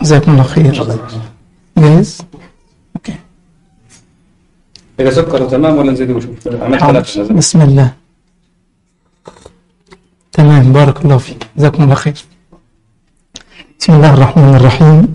جزاكم الله خير جاهز اوكي إذا سكر تمام ولا نزيد وشوف عملت حاضر. ثلاثة لازم. بسم الله تمام بارك الله فيك جزاكم الله خير بسم الله الرحمن الرحيم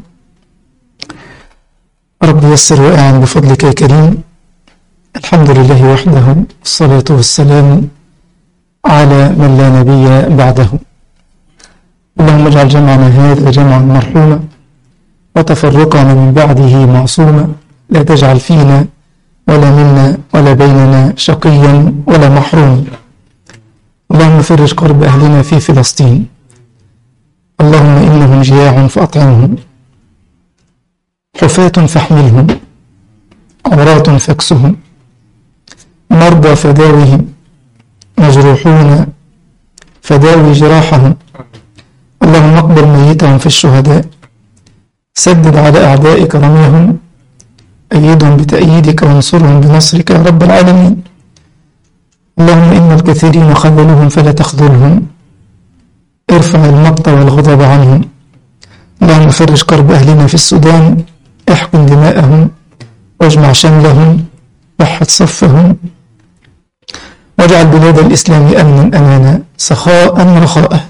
رب يسر وأعن بفضلك يا كريم الحمد لله وحده والصلاة والسلام على من لا نبي بعده اللهم اجعل جمعنا هذا جمعا مرحوما وتفرقنا من بعده معصوما لا تجعل فينا ولا منا ولا بيننا شقيا ولا محروما اللهم فرج كرب أهلنا في فلسطين اللهم إنهم جياع فأطعمهم حفاة فاحملهم عراة فاكسهم مرضى فداوهم مجروحون فداوي جراحهم اللهم اقبل ميتهم في الشهداء سدد على أعدائك رميهم أيدهم بتأييدك وانصرهم بنصرك يا رب العالمين اللهم إن الكثيرين خذلوهم فلا تخذلهم ارفع المقت والغضب عنهم اللهم فرج كرب أهلنا في السودان احقن دماءهم واجمع شملهم وحد صفهم واجعل بلاد الإسلام أمنا أمانا سخاء رخاء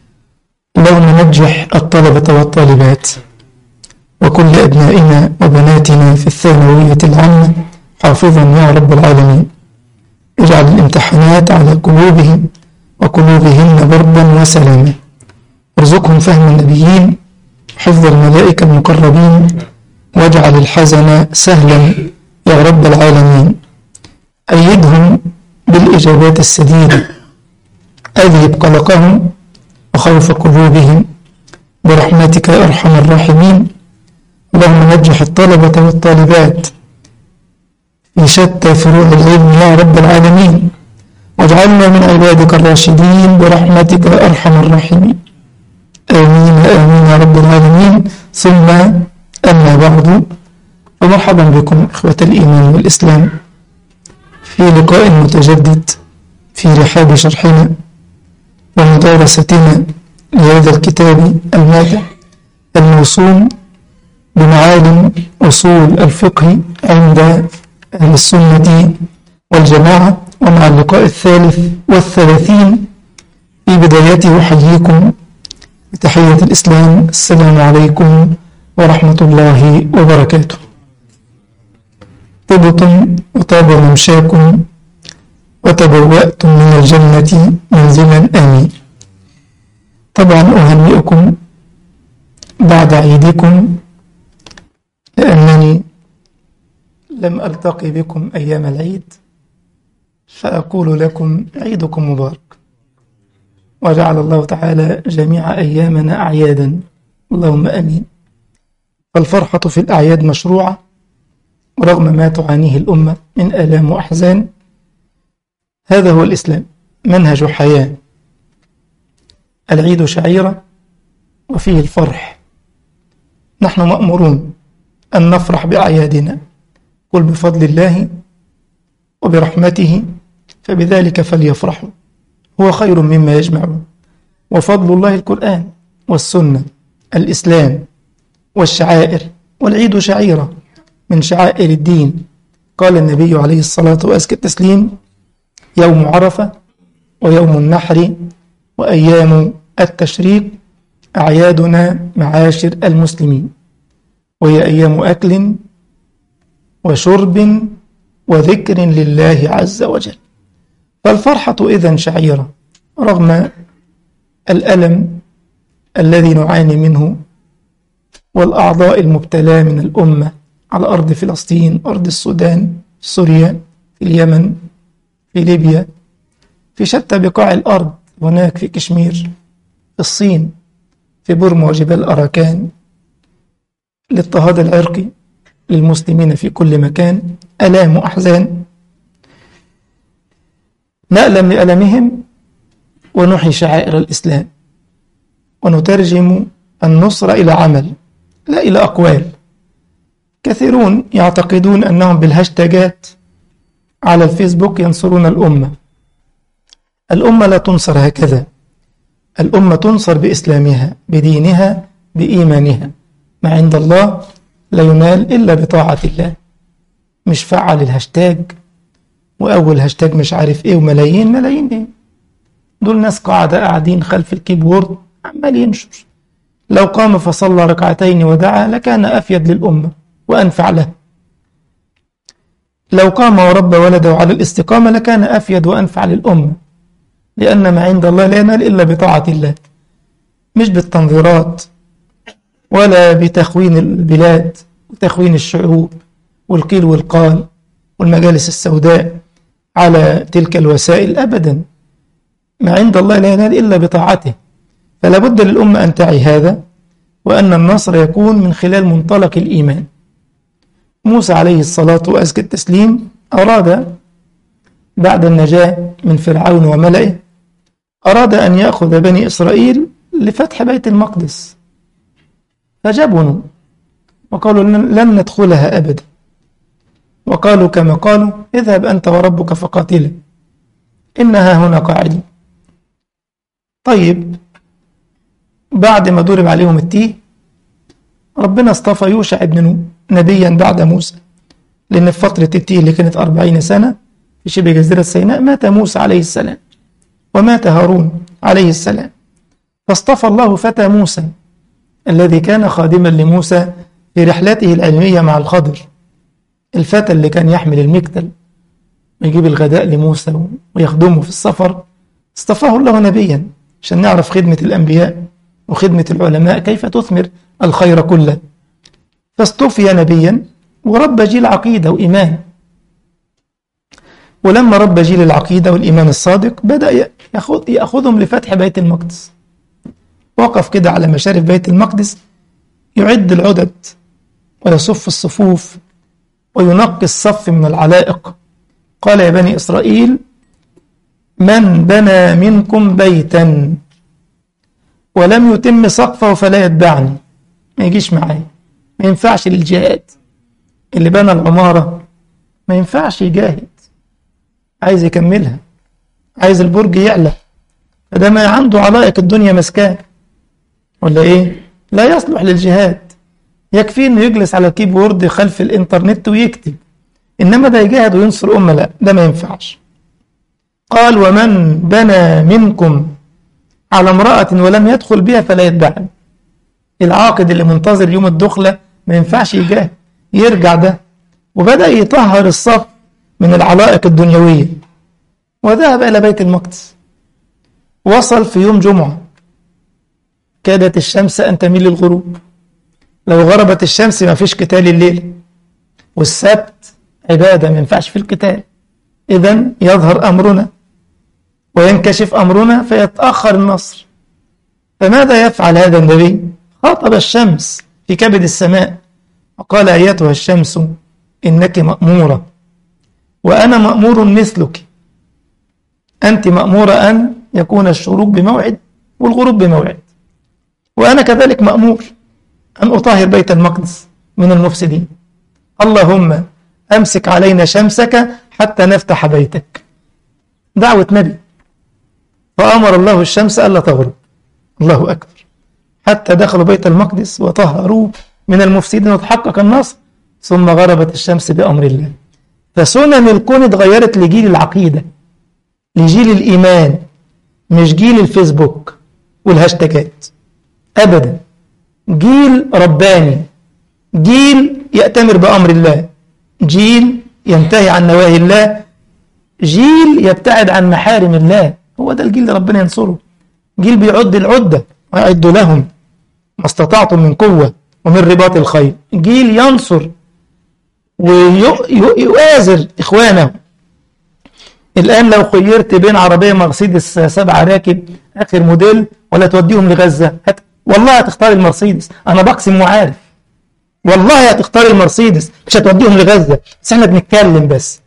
اللهم نجح الطلبة والطالبات وكل أبنائنا وبناتنا في الثانوية العامة حافظا يا رب العالمين اجعل الامتحانات على قلوبهم وقلوبهن بردا وسلاما ارزقهم فهم النبيين حفظ الملائكة المقربين واجعل الحزن سهلا يا رب العالمين أيدهم بالإجابات السديدة أذهب قلقهم وخوف قلوبهم برحمتك يا أرحم الراحمين اللهم نجح الطلبة والطالبات في شتى فروع العلم يا رب العالمين واجعلنا من عبادك الراشدين برحمتك يا أرحم الراحمين آمين آمين يا رب العالمين ثم أما بعد فمرحبا بكم إخوة الإيمان والإسلام في لقاء متجدد في رحاب شرحنا ومدارستنا لهذا الكتاب الماتع الموسوم بمعالم أصول الفقه عند أهل السنة والجماعة ومع اللقاء الثالث والثلاثين في بدايته أحييكم بتحية الإسلام السلام عليكم ورحمة الله وبركاته طبتم وطاب ممشاكم وتبوأتم من الجنة منزلا آمين طبعا أهنئكم بعد عيدكم لأنني لم ألتقي بكم أيام العيد فأقول لكم عيدكم مبارك وجعل الله تعالى جميع أيامنا أعيادا اللهم أمين فالفرحة في الأعياد مشروعة رغم ما تعانيه الأمة من آلام وأحزان هذا هو الإسلام منهج حياة العيد شعيرة وفيه الفرح نحن مأمورون أن نفرح بأعيادنا قل بفضل الله وبرحمته فبذلك فليفرحوا هو خير مما يجمعون وفضل الله القرآن والسنة الإسلام والشعائر والعيد شعيرة من شعائر الدين قال النبي عليه الصلاة وأزكى التسليم يوم عرفة ويوم النحر وأيام التشريق أعيادنا معاشر المسلمين وهي أيام أكل وشرب وذكر لله عز وجل فالفرحة إذن شعيرة رغم الألم الذي نعاني منه والأعضاء المبتلى من الأمة على أرض فلسطين أرض السودان سوريا في اليمن في ليبيا في شتى بقاع الأرض هناك في كشمير في الصين في بورما وجبال أراكان الاضطهاد العرقي للمسلمين في كل مكان ألام وأحزان نألم لألمهم ونحيي شعائر الإسلام ونترجم النصر إلى عمل لا إلى أقوال كثيرون يعتقدون أنهم بالهاشتاجات على الفيسبوك ينصرون الأمة الأمة لا تنصر هكذا الأمة تنصر بإسلامها بدينها بإيمانها ما عند الله لا ينال إلا بطاعة الله مش فعل الهاشتاج وأول هاشتاج مش عارف إيه وملايين ملايين إيه دول ناس قاعدة قاعدين خلف الكيبورد عمال ينشر لو قام فصلى ركعتين ودعا لكان أفيد للأمة وأنفع له لو قام ورب ولده على الاستقامة لكان أفيد وأنفع للأمة لأن ما عند الله لا ينال إلا بطاعة الله مش بالتنظيرات ولا بتخوين البلاد وتخوين الشعوب والقيل والقال والمجالس السوداء على تلك الوسائل أبدا ما عند الله لا ينال إلا بطاعته فلا بد للأمة أن تعي هذا وأن النصر يكون من خلال منطلق الإيمان موسى عليه الصلاة وأزكى التسليم أراد بعد النجاة من فرعون وملئه أراد أن يأخذ بني إسرائيل لفتح بيت المقدس فجبنوا وقالوا لن ندخلها أبدا وقالوا كما قالوا اذهب أنت وربك فقاتلا إنها هنا قاعدين طيب بعد ما ضرب عليهم التيه ربنا اصطفى يوشع ابن نون نبيا بعد موسى لأن في فترة التيه اللي كانت أربعين سنة في شبه جزيرة سيناء مات موسى عليه السلام ومات هارون عليه السلام فاصطفى الله فتى موسى الذي كان خادما لموسى في رحلته العلمية مع الخضر الفتى اللي كان يحمل المكتل ويجيب الغداء لموسى ويخدمه في السفر اصطفاه الله نبيا عشان نعرف خدمة الأنبياء وخدمة العلماء كيف تثمر الخير كله فاصطفي نبيا ورب جيل عقيدة وإيمان ولما رب جيل العقيدة والإيمان الصادق بدأ يأخذ يأخذهم لفتح بيت المقدس وقف كده على مشارف بيت المقدس يعد العدد ويصف الصفوف وينقي الصف من العلائق قال يا بني إسرائيل من بنى منكم بيتا ولم يتم سقفه فلا يتبعني ما يجيش معايا ما ينفعش للجهاد اللي بنى العمارة ما ينفعش يجاهد عايز يكملها عايز البرج يعلى فده ما عنده علائق الدنيا مسكاه ولا ايه لا يصلح للجهاد يكفي انه يجلس على الكيبورد خلف الانترنت ويكتب انما ده يجاهد وينصر امه لا ده ما ينفعش قال ومن بنى منكم على امرأة ولم يدخل بها فلا يتبعني العاقد اللي منتظر يوم الدخلة ما ينفعش يجاهد يرجع ده وبدأ يطهر الصف من العلائق الدنيوية وذهب إلى بيت المقدس وصل في يوم جمعة كادت الشمس أن تميل للغروب لو غربت الشمس ما فيش قتال الليل والسبت عبادة ما ينفعش في القتال إذا يظهر أمرنا وينكشف أمرنا فيتأخر النصر فماذا يفعل هذا النبي خاطب الشمس في كبد السماء وقال أيتها الشمس إنك مأمورة وأنا مأمور مثلك أنت مأمورة أن يكون الشروق بموعد والغروب بموعد وأنا كذلك مأمور أن أطهر بيت المقدس من المفسدين اللهم أمسك علينا شمسك حتى نفتح بيتك دعوة نبي فأمر الله الشمس ألا تغرب الله أكبر حتى دخلوا بيت المقدس وطهروه من المفسدين وتحقق النصر ثم غربت الشمس بأمر الله فسنن الكون اتغيرت لجيل العقيدة لجيل الإيمان مش جيل الفيسبوك والهاشتاجات أبدا جيل رباني جيل يأتمر بأمر الله جيل ينتهي عن نواهي الله جيل يبتعد عن محارم الله هو ده الجيل اللي ربنا ينصره جيل بيعد العدة ويعد لهم ما استطعتم من قوة ومن رباط الخير جيل ينصر ويؤازر إخوانه الآن لو خيرت بين عربية مرسيدس سبعة راكب آخر موديل ولا توديهم لغزة هت... والله هتختار المرسيدس أنا بقسم وعارف والله هتختار المرسيدس مش هتوديهم لغزة بس احنا بنتكلم بس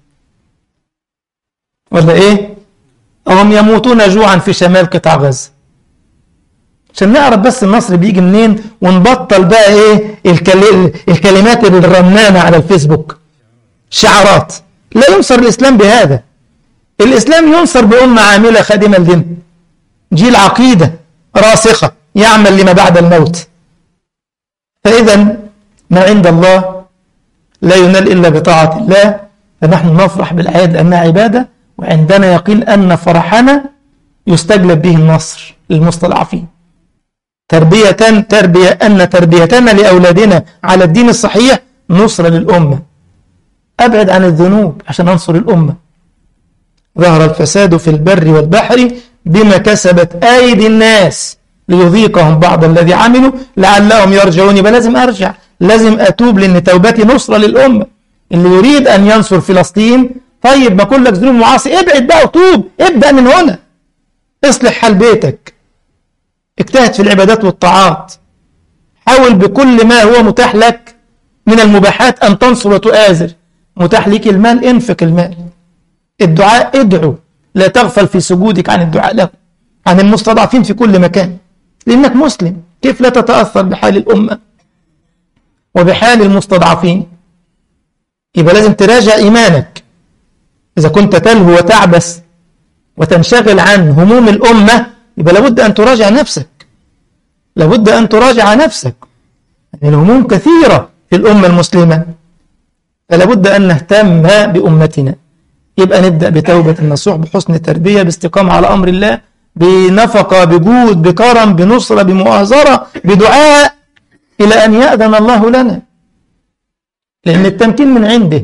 ولا ايه هم يموتون جوعا في شمال قطاع غزة عشان نعرف بس النصر بيجي منين ونبطل بقى ايه الكل... الكلمات الرنانة على الفيسبوك شعارات لا ينصر الإسلام بهذا الإسلام ينصر بأمة عاملة خادمة لدين جيل عقيدة راسخة يعمل لما بعد الموت فإذا ما عند الله لا ينال إلا بطاعة الله فنحن نفرح بالأعياد لأنها عبادة وعندنا يقين أن فرحنا يستجلب به النصر للمستضعفين تربية تربية أن تربيتنا لأولادنا على الدين الصحيح نصرة للأمة أبعد عن الذنوب عشان أنصر الأمة ظهر الفساد في البر والبحر بما كسبت أيدي الناس ليذيقهم بعض الذي عملوا لعلهم يرجعون يبقى لازم أرجع لازم أتوب لأن توبتي نصرة للأمة اللي يريد أن ينصر فلسطين طيب ما كلك ذنوب معاصي ابعد بقى وتوب ابدأ من هنا اصلح حال بيتك اجتهد في العبادات والطاعات حاول بكل ما هو متاح لك من المباحات أن تنصر وتؤازر متاح لك المال انفق المال الدعاء ادعو لا تغفل في سجودك عن الدعاء له عن المستضعفين في كل مكان لأنك مسلم كيف لا تتأثر بحال الأمة وبحال المستضعفين يبقى لازم تراجع إيمانك إذا كنت تلهو وتعبس وتنشغل عن هموم الأمة يبقى لابد أن تراجع نفسك لابد أن تراجع نفسك يعني الهموم كثيرة في الأمة المسلمة فلابد أن نهتم بأمتنا يبقى نبدأ بتوبة النصوح بحسن تربية باستقامة على أمر الله بنفقة بجود بكرم بنصرة بمؤازرة بدعاء إلى أن يأذن الله لنا لأن التمكين من عنده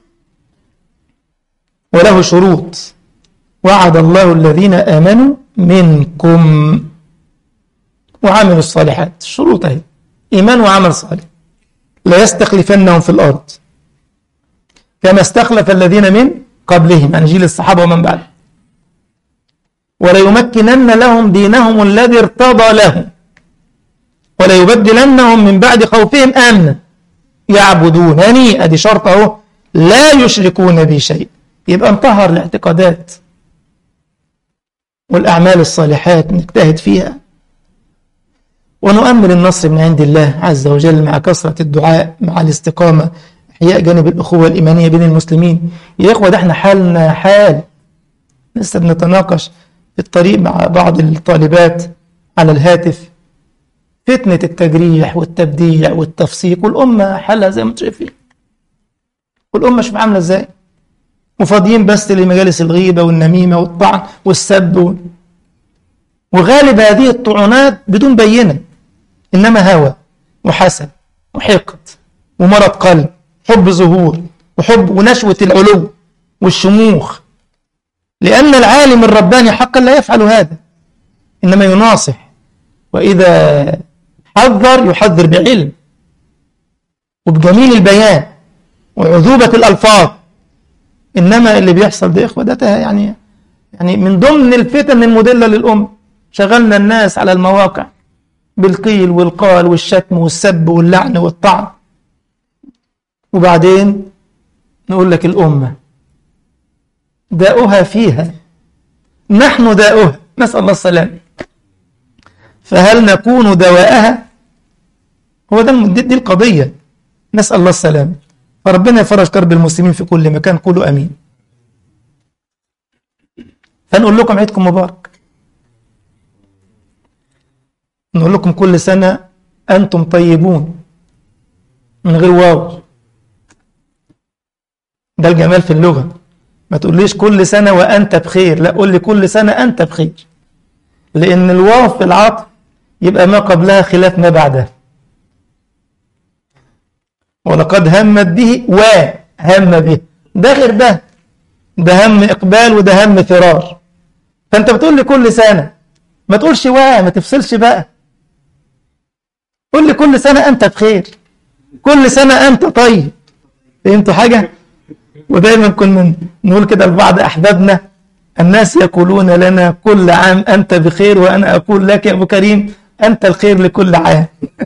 وله شروط وعد الله الذين آمنوا منكم وعملوا الصالحات الشروط اهي إيمان وعمل صالح لا يستخلفنهم في الأرض كما استخلف الذين من قبلهم يعني جيل الصحابة ومن بعد وليمكنن لهم دينهم الذي ارتضى لهم وليبدلنهم من بعد خوفهم آمنا يعبدونني ادي شرط اهو لا يشركون بي شيء يبقى انطهر الاعتقادات والأعمال الصالحات نجتهد فيها ونؤمل النصر من عند الله عز وجل مع كثرة الدعاء مع الاستقامة إحياء جانب الأخوة الإيمانية بين المسلمين يا إخوة ده احنا حالنا حال لسه بنتناقش في الطريق مع بعض الطالبات على الهاتف فتنة التجريح والتبديع والتفسيق والأمة حالها زي ما انتم شايفين والأمة شوف عاملة ازاي وفاضيين بس لمجالس الغيبة والنميمة والطعن والسب و... وغالب هذه الطعنات بدون بينة إنما هوى وحسد وحقد ومرض قلب حب ظهور وحب ونشوة العلو والشموخ لأن العالم الرباني حقا لا يفعل هذا إنما يناصح وإذا حذر يحذر بعلم وبجميل البيان وعذوبة الألفاظ إنما اللي بيحصل ده إخوة ده يعني يعني من ضمن الفتن المدلة للأم شغلنا الناس على المواقع بالقيل والقال والشتم والسب واللعن والطعن وبعدين نقول لك الأمة داؤها فيها نحن داؤها نسأل الله السلام فهل نكون دواءها هو ده دي القضية نسأل الله السلام فربنا يفرج كرب المسلمين في كل مكان قولوا أمين فنقول لكم عيدكم مبارك نقول لكم كل سنة أنتم طيبون من غير واو ده الجمال في اللغة ما تقوليش كل سنة وأنت بخير لا قول لي كل سنة أنت بخير لأن الواو في العطف يبقى ما قبلها خلاف ما بعدها ولقد همت به وهم به ده غير ده ده هم إقبال وده هم فرار فأنت بتقول لي كل سنة ما تقولش وا ما تفصلش بقى قول لي كل سنة أنت بخير كل سنة أنت طيب فهمتوا حاجة ودايما كنا نقول كده لبعض أحبابنا الناس يقولون لنا كل عام أنت بخير وأنا أقول لك يا أبو كريم أنت الخير لكل عام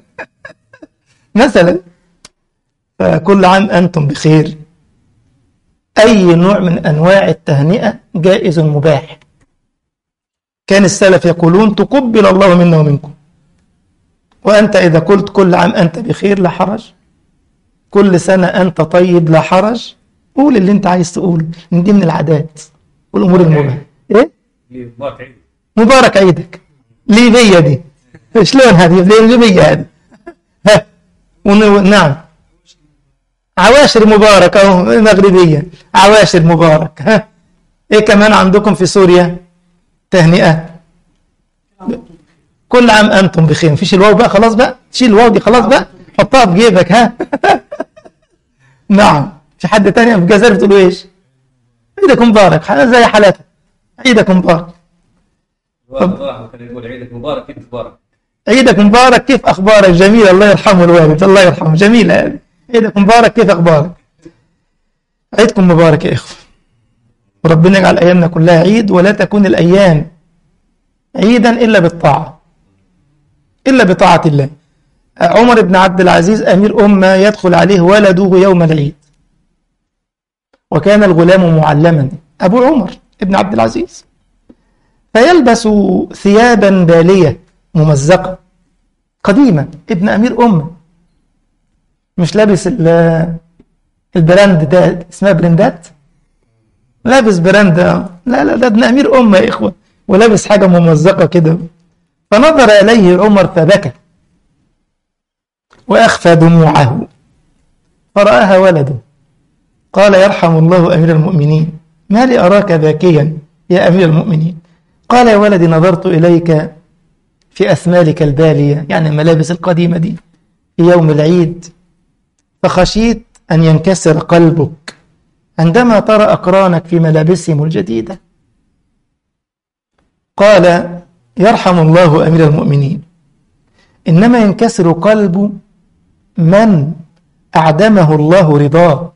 مثلا فكل عام أنتم بخير أي نوع من أنواع التهنئة جائز مباح كان السلف يقولون تقبل الله منا ومنكم وأنت إذا قلت كل عام أنت بخير لا حرج كل سنة أنت طيب لا حرج قول اللي أنت عايز تقوله من دي من العادات والأمور المباحة إيه؟ مبارك عيدك ليبيا دي شلون هذه ليبيا هذه ها ون... نعم عواشر مبارك اهو مغربية عواشر مبارك ها ايه كمان عندكم في سوريا تهنئة كل عام انتم بخير مفيش الواو بقى خلاص بقى شيل الواو دي خلاص بقى حطها في جيبك ها نعم في حد تاني في الجزائر بتقولوا ايش عيدك مبارك زي حالاتك عيدك مبارك الله كان يقول عيدك مبارك كيف مبارك عيدك مبارك كيف اخبارك جميل الله يرحمه الوالد الله يرحمه جميله هذه عيدك مبارك كيف اخبارك عيدكم مبارك يا اخوه وربنا يجعل ايامنا كلها عيد ولا تكون الايام عيدا الا بالطاعه الا بطاعه الله عمر بن عبد العزيز امير امه يدخل عليه ولده يوم العيد وكان الغلام معلما ابو عمر ابن عبد العزيز فيلبس ثيابا باليه ممزقه قديمه ابن امير امه مش لابس ال- البراند ده اسمها براندات لابس براند لا لا ده ابن امير امه يا اخوه ولابس حاجه ممزقه كده فنظر اليه عمر فبكى واخفى دموعه فرآها ولده قال يرحم الله امير المؤمنين ما لي اراك باكيا يا امير المؤمنين قال يا ولدي نظرت اليك في اثمالك الباليه يعني الملابس القديمه دي في يوم العيد فخشيت أن ينكسر قلبك عندما ترى أقرانك في ملابسهم الجديدة قال يرحم الله أمير المؤمنين إنما ينكسر قلب من أعدمه الله رضاه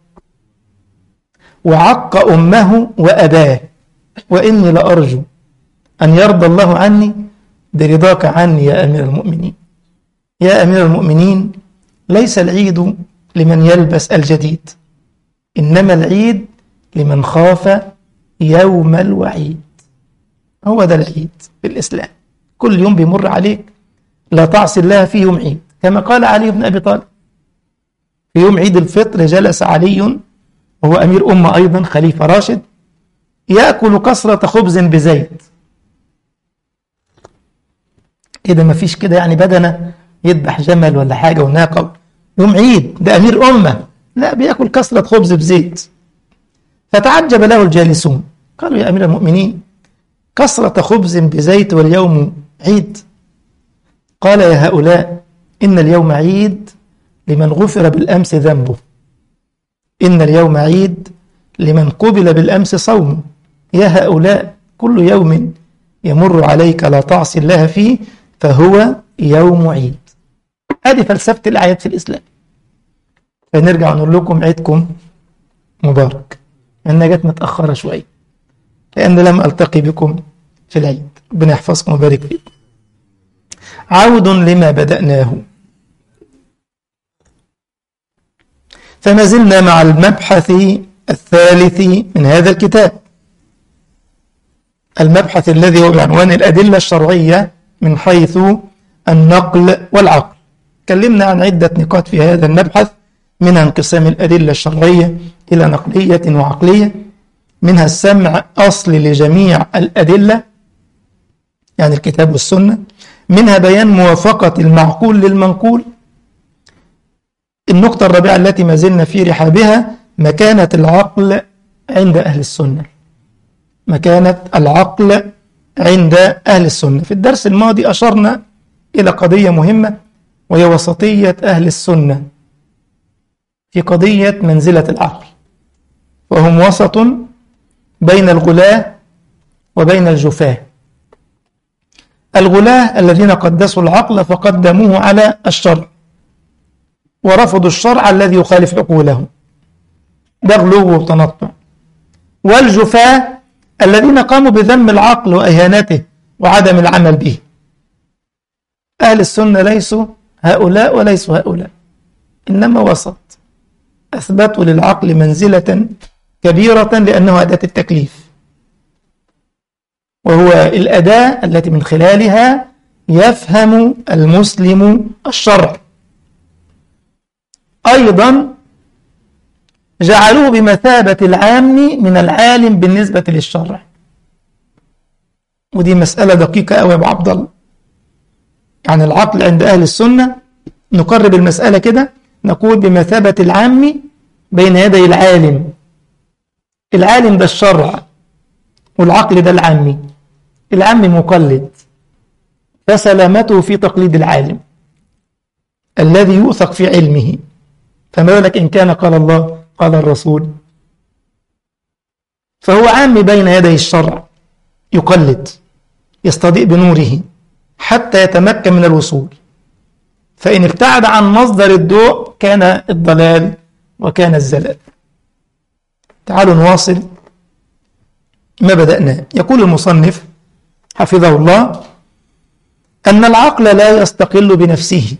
وعق أمه وأباه وإني لأرجو أن يرضى الله عني برضاك عني يا أمير المؤمنين يا أمير المؤمنين ليس العيد لمن يلبس الجديد إنما العيد لمن خاف يوم الوعيد هو ده العيد في الإسلام كل يوم بيمر عليك لا تعصي الله في يوم عيد كما قال علي بن أبي طالب في يوم عيد الفطر جلس علي وهو أمير أمة أيضا خليفة راشد يأكل كسرة خبز بزيت كده ما فيش كده يعني بدنة يذبح جمل ولا حاجة وناقة يوم عيد ده أمير أمة لا بيأكل كسرة خبز بزيت فتعجب له الجالسون قالوا يا أمير المؤمنين كسرة خبز بزيت واليوم عيد قال يا هؤلاء إن اليوم عيد لمن غفر بالأمس ذنبه إن اليوم عيد لمن قبل بالأمس صومه يا هؤلاء كل يوم يمر عليك لا تعصي الله فيه فهو يوم عيد هذه فلسفة الأعياد في الإسلام فنرجع نقول لكم عيدكم مبارك أنها جت متأخرة شوية لأن لم ألتقي بكم في العيد ربنا يحفظكم ويبارك فيكم عود لما بدأناه فما زلنا مع المبحث الثالث من هذا الكتاب المبحث الذي هو بعنوان الأدلة الشرعية من حيث النقل والعقل تكلمنا عن عدة نقاط في هذا المبحث منها انقسام الأدلة الشرعية إلى نقلية وعقلية منها السمع أصل لجميع الأدلة يعني الكتاب والسنة منها بيان موافقة المعقول للمنقول النقطة الرابعة التي ما زلنا في رحابها مكانة العقل عند أهل السنة مكانة العقل عند أهل السنة في الدرس الماضي أشرنا إلى قضية مهمة وهي وسطية أهل السنة في قضية منزلة العقل وهم وسط بين الغلاة وبين الجفاة الغلاة الذين قدسوا العقل فقدموه على الشرع ورفضوا الشرع الذي يخالف عقولهم ده غلو وتنطع والجفاة الذين قاموا بذم العقل وإهانته وعدم العمل به أهل السنة ليسوا هؤلاء وليسوا هؤلاء إنما وسط أثبتوا للعقل منزلة كبيرة لأنه أداة التكليف وهو الأداة التي من خلالها يفهم المسلم الشرع أيضا جعلوه بمثابة العام من العالم بالنسبة للشرع ودي مسألة دقيقة أوي يا أبو عبد الله يعني العقل عند أهل السنة نقرب المسألة كده نقول بمثابة العام بين يدي العالم العالم ده الشرع والعقل ده العامي العامي مقلد فسلامته في تقليد العالم الذي يوثق في علمه فما بالك إن كان قال الله قال الرسول فهو عام بين يدي الشرع يقلد يستضيء بنوره حتى يتمكن من الوصول فإن ابتعد عن مصدر الضوء كان الضلال وكان الزلال تعالوا نواصل ما بدأنا يقول المصنف حفظه الله أن العقل لا يستقل بنفسه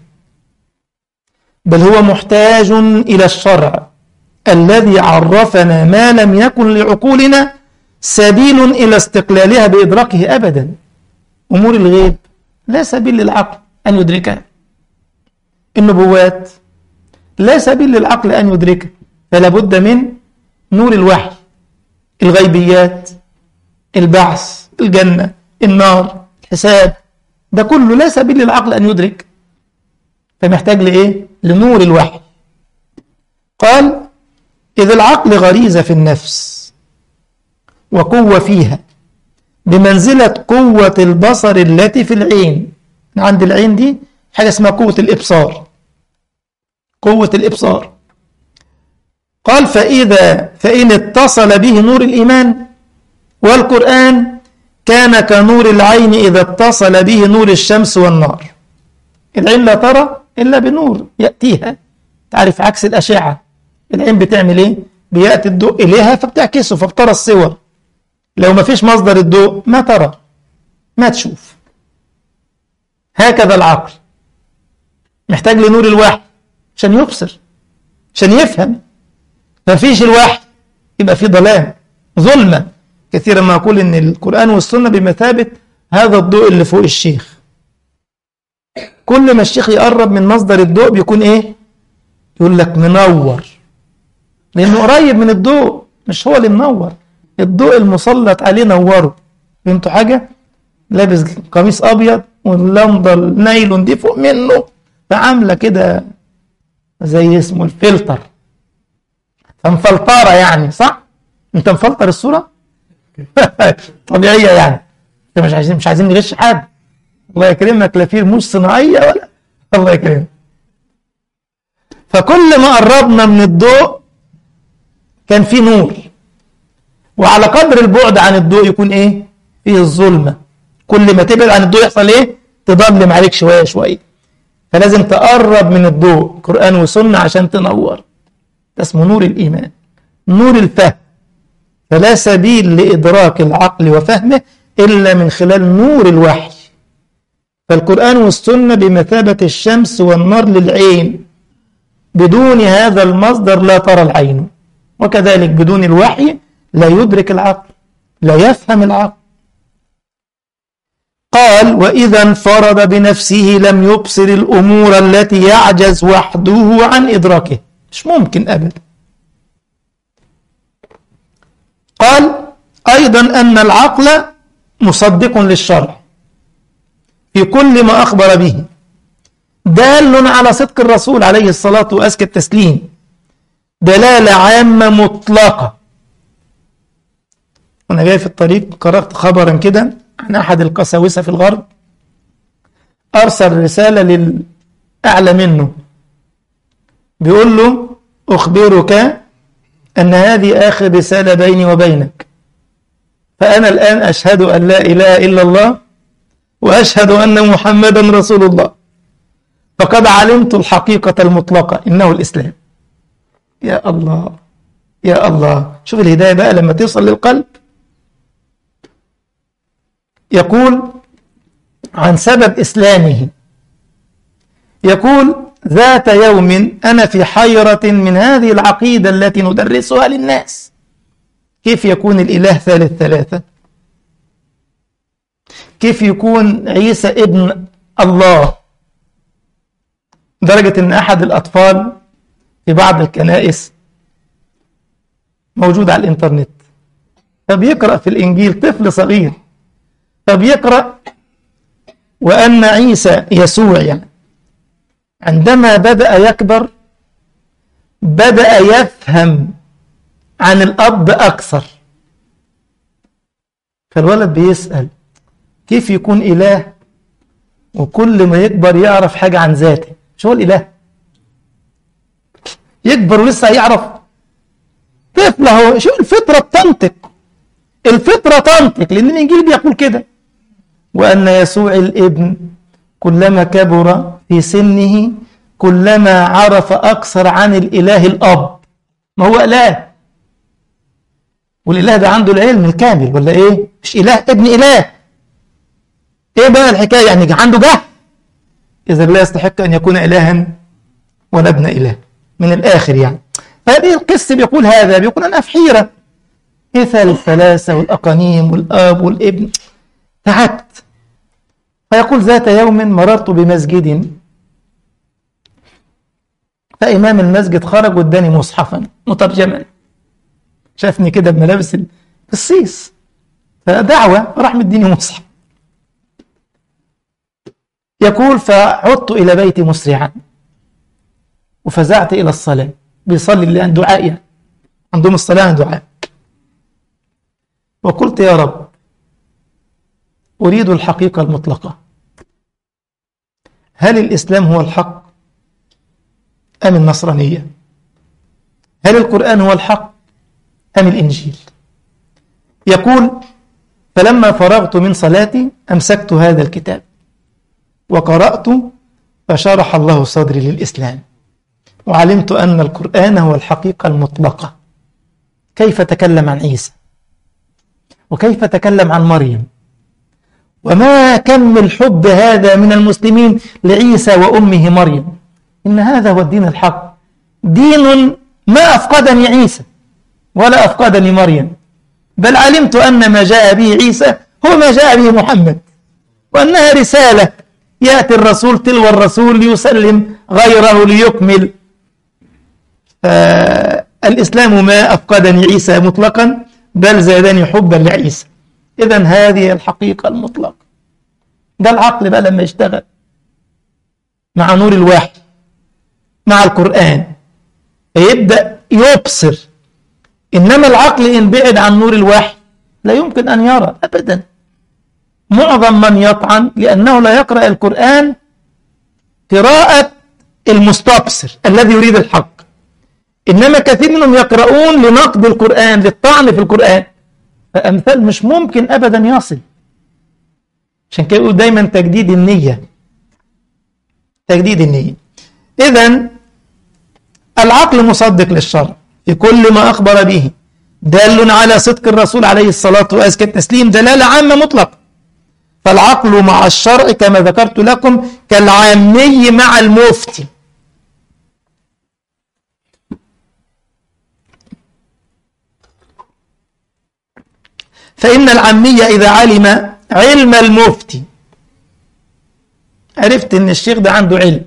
بل هو محتاج إلى الشرع الذي عرفنا ما لم يكن لعقولنا سبيل إلى استقلالها بإدراكه أبدا أمور الغيب لا سبيل للعقل أن يدركها النبوات لا سبيل للعقل أن يدركها فلا بد من نور الوحي الغيبيات البعث الجنة النار الحساب ده كله لا سبيل للعقل أن يدرك فمحتاج لإيه؟ لنور الوحي قال إذ العقل غريزة في النفس وقوة فيها بمنزلة قوة البصر التي في العين عند العين دي حاجة اسمها قوة الإبصار قوة الإبصار قال فإذا فإن اتصل به نور الإيمان والقرآن كان كنور العين إذا اتصل به نور الشمس والنار العين لا ترى إلا بنور يأتيها تعرف عكس الأشعة العين بتعمل إيه؟ بيأتي الضوء إليها فبتعكسه فبترى الصور لو ما فيش مصدر الضوء ما ترى ما تشوف هكذا العقل محتاج لنور الوحي عشان يبصر عشان يفهم ما فيش الوحي يبقى في ضلال ظلمة كثيرا ما أقول إن القرآن والسنة بمثابة هذا الضوء اللي فوق الشيخ كل ما الشيخ يقرب من مصدر الضوء بيكون إيه يقول لك منور لأنه قريب من الضوء مش هو اللي منور الضوء المسلط عليه نوره فهمتوا حاجة لابس قميص أبيض واللمضة النايلون دي فوق منه فعاملة كده زي اسمه الفلتر فمفلطرة يعني صح؟ انت مفلتر الصورة؟ طبيعية يعني انت مش عايزين مش عايزين نغش حد الله يكرمك لا في رموش صناعية ولا الله يكرمك فكل ما قربنا من الضوء كان في نور وعلى قدر البعد عن الضوء يكون ايه؟ فيه الظلمة كل ما تبعد عن الضوء يحصل ايه؟ تضلم عليك شوية شوية فلازم تقرب من الضوء قرآن وسنة عشان تنور ده اسمه نور الإيمان نور الفهم فلا سبيل لإدراك العقل وفهمه إلا من خلال نور الوحي فالقرآن والسنة بمثابة الشمس والنار للعين بدون هذا المصدر لا ترى العين وكذلك بدون الوحي لا يدرك العقل لا يفهم العقل قال وإذا انفرد بنفسه لم يبصر الأمور التي يعجز وحده عن إدراكه مش ممكن أبدا قال أيضا أن العقل مصدق للشرع في كل ما أخبر به دال على صدق الرسول عليه الصلاة وأزكى التسليم دلالة عامة مطلقة وأنا جاي في الطريق قرأت خبرا كده عن أحد القساوسة في الغرب أرسل رسالة للأعلى منه بيقول له أخبرك أن هذه آخر رسالة بيني وبينك فأنا الآن أشهد أن لا إله إلا الله وأشهد أن محمدا رسول الله فقد علمت الحقيقة المطلقة إنه الإسلام يا الله يا الله شوف الهداية بقى لما توصل للقلب يقول عن سبب إسلامه يقول ذات يوم أنا في حيرة من هذه العقيدة التي ندرسها للناس كيف يكون الإله ثالث ثلاثة كيف يكون عيسى ابن الله درجة أن أحد الأطفال في بعض الكنائس موجود على الإنترنت فبيقرأ في الإنجيل طفل صغير فبيقرأ وأن عيسى يسوع يعني عندما بدأ يكبر بدأ يفهم عن الأب أكثر فالولد بيسأل كيف يكون إله وكل ما يكبر يعرف حاجة عن ذاته شو هو الإله يكبر ولسه يعرف طفل هو شو الفطرة بتنطق الفطرة تنطق لأن الإنجيل بيقول كده وأن يسوع الابن كلما كبر في سنه كلما عرف أكثر عن الإله الأب ما هو إله والإله ده عنده العلم الكامل ولا إيه؟ مش إله ابن إله إيه بقى الحكاية يعني عنده جهل إذا لا يستحق أن يكون إلها ولا ابن إله من الآخر يعني فهذه القصة بيقول هذا بيقول أنا في حيرة مثل الثلاثة والأقانيم والآب والابن تعبت فيقول ذات يوم مررت بمسجد فإمام المسجد خرج واداني مصحفا مترجما شافني كده بملابس القسيس فدعوة راح مديني مصحف يقول فعدت إلى بيتي مسرعا وفزعت إلى الصلاة بيصلي اللي عن دعاء يعني عندهم الصلاة عن دعاء وقلت يا رب أريد الحقيقة المطلقة هل الإسلام هو الحق أم النصرانية هل القرآن هو الحق أم الإنجيل يقول فلما فرغت من صلاتي أمسكت هذا الكتاب وقرأت فشرح الله صدري للإسلام وعلمت أن القرآن هو الحقيقة المطلقة كيف تكلم عن عيسى وكيف تكلم عن مريم وما كم الحب هذا من المسلمين لعيسى وأمه مريم إن هذا هو الدين الحق دين ما أفقدني عيسى ولا أفقدني مريم بل علمت أن ما جاء به عيسى هو ما جاء به محمد وأنها رسالة يأتي الرسول تلو الرسول ليسلم غيره ليكمل الإسلام ما أفقدني عيسى مطلقا بل زادني حبا لعيسى إذا هذه الحقيقة المطلقة ده العقل بقى لما يشتغل مع نور الوحي مع القرآن يبدأ يبصر إنما العقل إن بعد عن نور الوحي لا يمكن أن يرى أبدا معظم من يطعن لأنه لا يقرأ القرآن قراءة المستبصر الذي يريد الحق إنما كثير منهم يقرؤون لنقد القرآن للطعن في القرآن فأمثال مش ممكن أبدا يصل عشان كده يقول دايما تجديد النية تجديد النية إذا العقل مصدق للشرع في كل ما أخبر به دال على صدق الرسول عليه الصلاة وأزكى التسليم دلالة عامة مطلقة فالعقل مع الشرع كما ذكرت لكم كالعامي مع المفتي فإن العامية إذا علم علم المفتي عرفت إن الشيخ ده عنده علم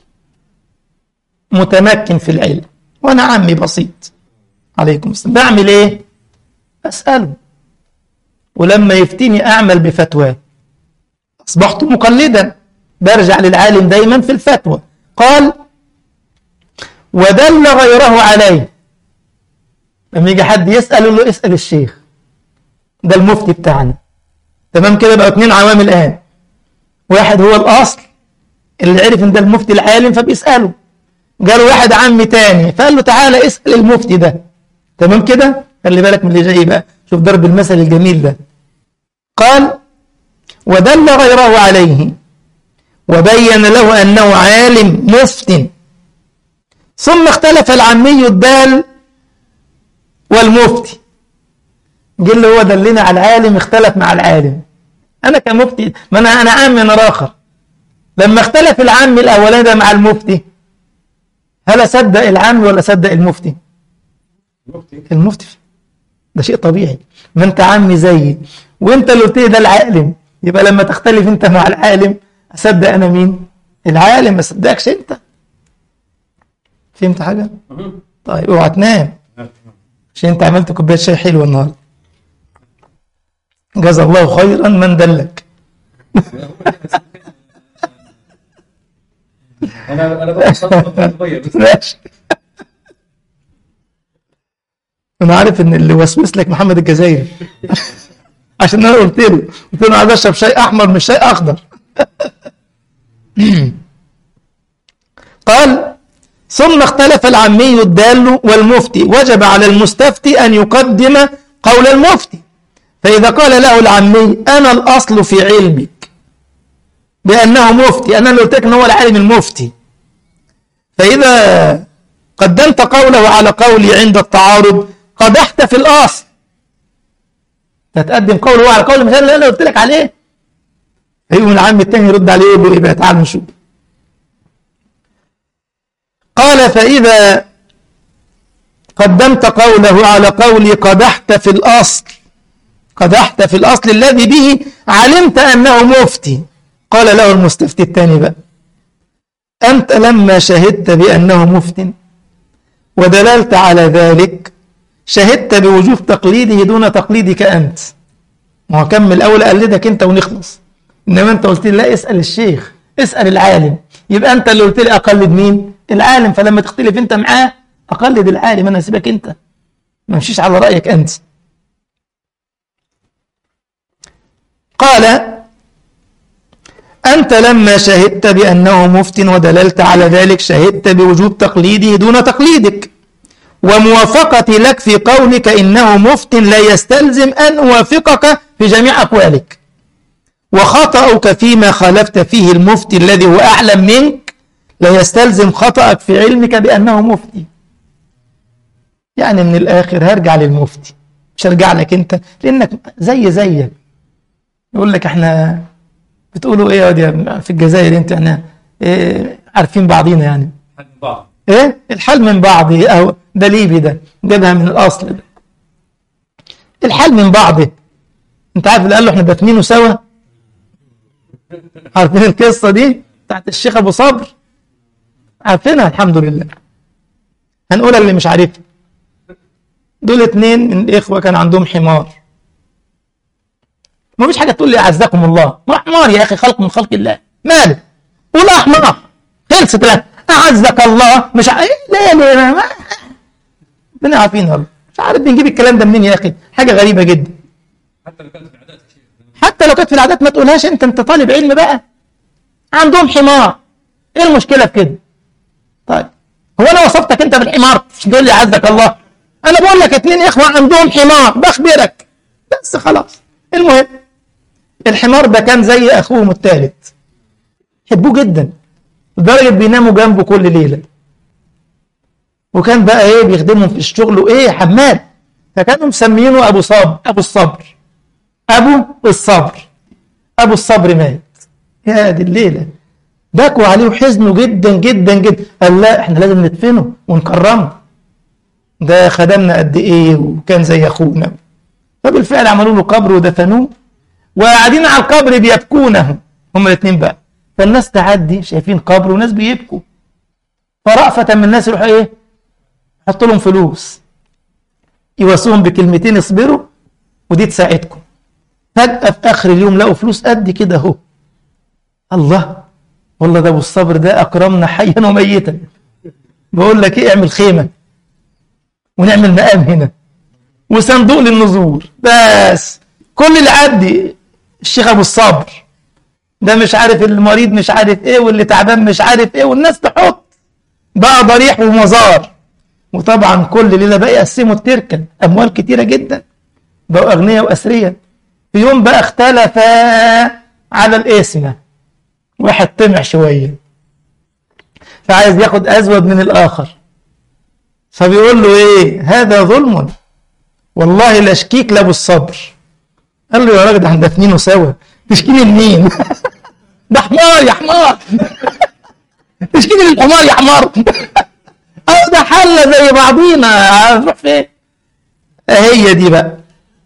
متمكن في العلم وأنا عمي بسيط عليكم السلام بعمل إيه؟ أسأله ولما يفتيني أعمل بفتواه أصبحت مقلدا برجع للعالم دايما في الفتوى قال ودل غيره عليه لما يجي حد يسأل له اسأل الشيخ ده المفتي بتاعنا تمام كده بقى اتنين عوام الآن واحد هو الأصل اللي عرف ان ده المفتي العالم فبيسأله جاله واحد عم تاني فقال له تعالى اسأل المفتي ده تمام كده خلي بالك من اللي جاي بقى شوف ضرب المثل الجميل ده قال ودل غيره عليه وبين له أنه عالم مفت ثم اختلف العمي الدال والمفتي جه اللي هو دلنا على العالم اختلف مع العالم انا كمفتي ما انا انا عام انا راخر لما اختلف العام الاولاني ده مع المفتي هل اصدق العام ولا اصدق المفتي مفتي المفتي ده شيء طبيعي ما انت عمي زيي وانت اللي قلت لي ده العالم يبقى لما تختلف انت مع العالم اصدق انا مين العالم ما اصدقكش انت فهمت حاجه طيب اوعى تنام عشان انت عملت كوبايه شاي حلوه النهارده جزا الله خيرا من دلك انا انا بقى صغير بس ماشي انا عارف ان اللي وسوس لك محمد الجزائري عشان انا قلت له قلت له انا عايز اشرب شاي احمر مش شاي اخضر قال ثم اختلف العمي الدال والمفتي وجب على المستفتي ان يقدم قول المفتي فاذا قال له العمي انا الاصل في علمك بانه مفتي انا اللي قلت لك ان هو العالم المفتي فاذا قدمت قوله على قولي عند التعارض قدحت في الاصل تتقدم قوله على قول المثال اللي انا قلت لك عليه يقوم العم التاني يرد عليه يقول له ايه بقى تعال نشوف قال فإذا قدمت قوله على قولي قدحت في الأصل قدحت في الأصل الذي به علمت أنه مفتي قال له المستفتي الثاني بقى أنت لما شهدت بأنه مفت ودللت على ذلك شهدت بوجوب تقليده دون تقليدك أنت ما هو كمل الأول أقلدك أنت ونخلص إنما أنت قلت لي لا اسأل الشيخ اسأل العالم يبقى أنت اللي قلت لي أقلد مين العالم فلما تختلف أنت معاه أقلد العالم أنا أسيبك أنت ما امشيش على رأيك أنت قال أنت لما شهدت بأنه مفت ودللت على ذلك شهدت بوجوب تقليده دون تقليدك وموافقتي لك في قولك إنه مفت لا يستلزم أن أوافقك في جميع أقوالك وخطأك فيما خالفت فيه المفتي الذي هو أعلم منك لا يستلزم خطأك في علمك بأنه مفتي يعني من الآخر هرجع للمفتي مش هرجع لك أنت لأنك زي زيك يقول لك احنا بتقولوا ايه يا واد يا في الجزائر انت احنا إيه عارفين بعضينا يعني حد بعض ايه الحال من بعض اهو ده ليبي ده جابها من الاصل ده الحال من بعضه انت عارف اللي قال له احنا دافنينه سوا عارفين القصه دي بتاعت الشيخ ابو صبر عارفينها الحمد لله هنقولها اللي مش عارفها دول اتنين من الاخوه كان عندهم حمار ما فيش حاجه تقول لي اعزكم الله ما حمار يا اخي خلق من خلق الله ماله قول احمر خلصت لك اعزك الله مش ع... إيه ليه ليه ما... ربنا عارفين يا رب مش عارف بنجيب الكلام ده منين يا اخي حاجه غريبه جدا حتى لو كانت في العادات يا شيخ حتى لو كانت في العادات ما تقولهاش انت انت طالب علم بقى عندهم حمار ايه المشكله في كده طيب هو انا وصفتك انت بالحمار مش تقول لي عزك الله انا بقول لك اتنين اخوه عندهم حمار بخبرك بس خلاص المهم الحمار ده كان زي اخوهم الثالث يحبوه جدا لدرجه بيناموا جنبه كل ليله وكان بقى ايه بيخدمهم في الشغل وايه حماد فكانوا مسمينه ابو صبر ابو الصبر ابو الصبر ابو الصبر مات يا دي الليله بكوا عليه وحزنوا جدا جدا جدا قال لا احنا لازم ندفنه ونكرمه ده خدمنا قد ايه وكان زي اخونا فبالفعل عملوا له قبر ودفنوه وقاعدين على القبر بيبكونه هما الاثنين بقى فالناس تعدي شايفين قبر وناس بيبكوا فرأفة من الناس يروحوا ايه يحط لهم فلوس يواسوهم بكلمتين اصبروا ودي تساعدكم فجأة في آخر اليوم لقوا فلوس قد كده اهو الله والله ده ابو الصبر ده اكرمنا حيا وميتا بقول لك ايه اعمل خيمه ونعمل مقام هنا وصندوق للنذور بس كل اللي عدي الشيخ ابو الصبر ده مش عارف المريض مش عارف ايه واللي تعبان مش عارف ايه والناس تحط بقى ضريح ومزار وطبعا كل ليله بقى يقسموا التركه اموال كتيره جدا بقوا اغنياء واثرياء في يوم بقى اختلفا على الاسم واحد طمع شويه فعايز ياخد ازود من الاخر فبيقول له ايه هذا ظلم والله لا اشكيك لابو الصبر قال له يا راجل ده احنا دافنينه سوا تشكيني لمين ده حمار يا حمار تشكيني للحمار يا حمار اه ده حله زي بعضينا هنروح فين هي دي بقى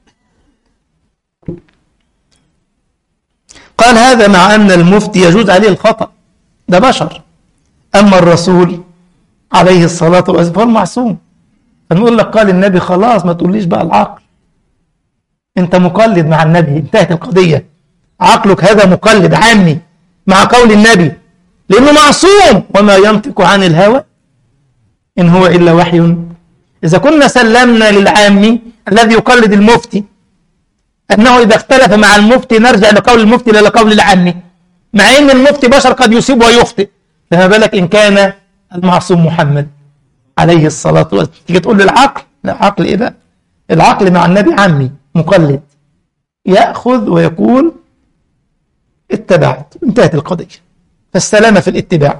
قال هذا مع أن المفتي يجوز عليه الخطأ ده بشر أما الرسول عليه الصلاة والسلام فهو المعصوم فنقول لك قال النبي خلاص ما تقوليش بقى العقل انت مقلد مع النبي انتهت القضية عقلك هذا مقلد عامي مع قول النبي لأنه معصوم وما ينطق عن الهوى إن هو إلا وحي إذا كنا سلمنا للعامي الذي يقلد المفتي أنه إذا اختلف مع المفتي نرجع لقول المفتي لا لقول العامي مع أن المفتي بشر قد يصيب ويخطئ فما بالك إن كان المعصوم محمد عليه الصلاة والسلام تيجي تقول للعقل لا عقل إيه ده العقل مع النبي عمي مقلد يأخذ ويقول اتبعت انتهت القضية فالسلامة في الاتباع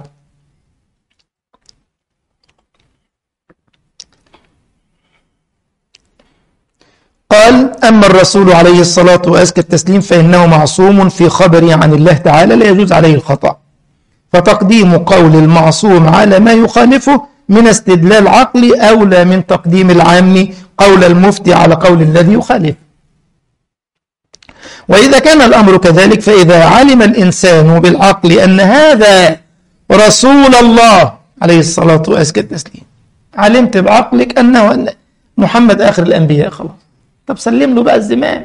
قال أما الرسول عليه الصلاة وأزكى التسليم فإنه معصوم في خبره عن الله تعالى لا يجوز عليه الخطأ فتقديم قول المعصوم على ما يخالفه من استدلال عقلي أولى من تقديم العام قول المفتي على قول الذي يخالفه وإذا كان الأمر كذلك فإذا علم الإنسان بالعقل أن هذا رسول الله عليه الصلاة وأزكى التسليم علمت بعقلك أنه أن محمد آخر الأنبياء خلاص طب سلم له بقى الزمام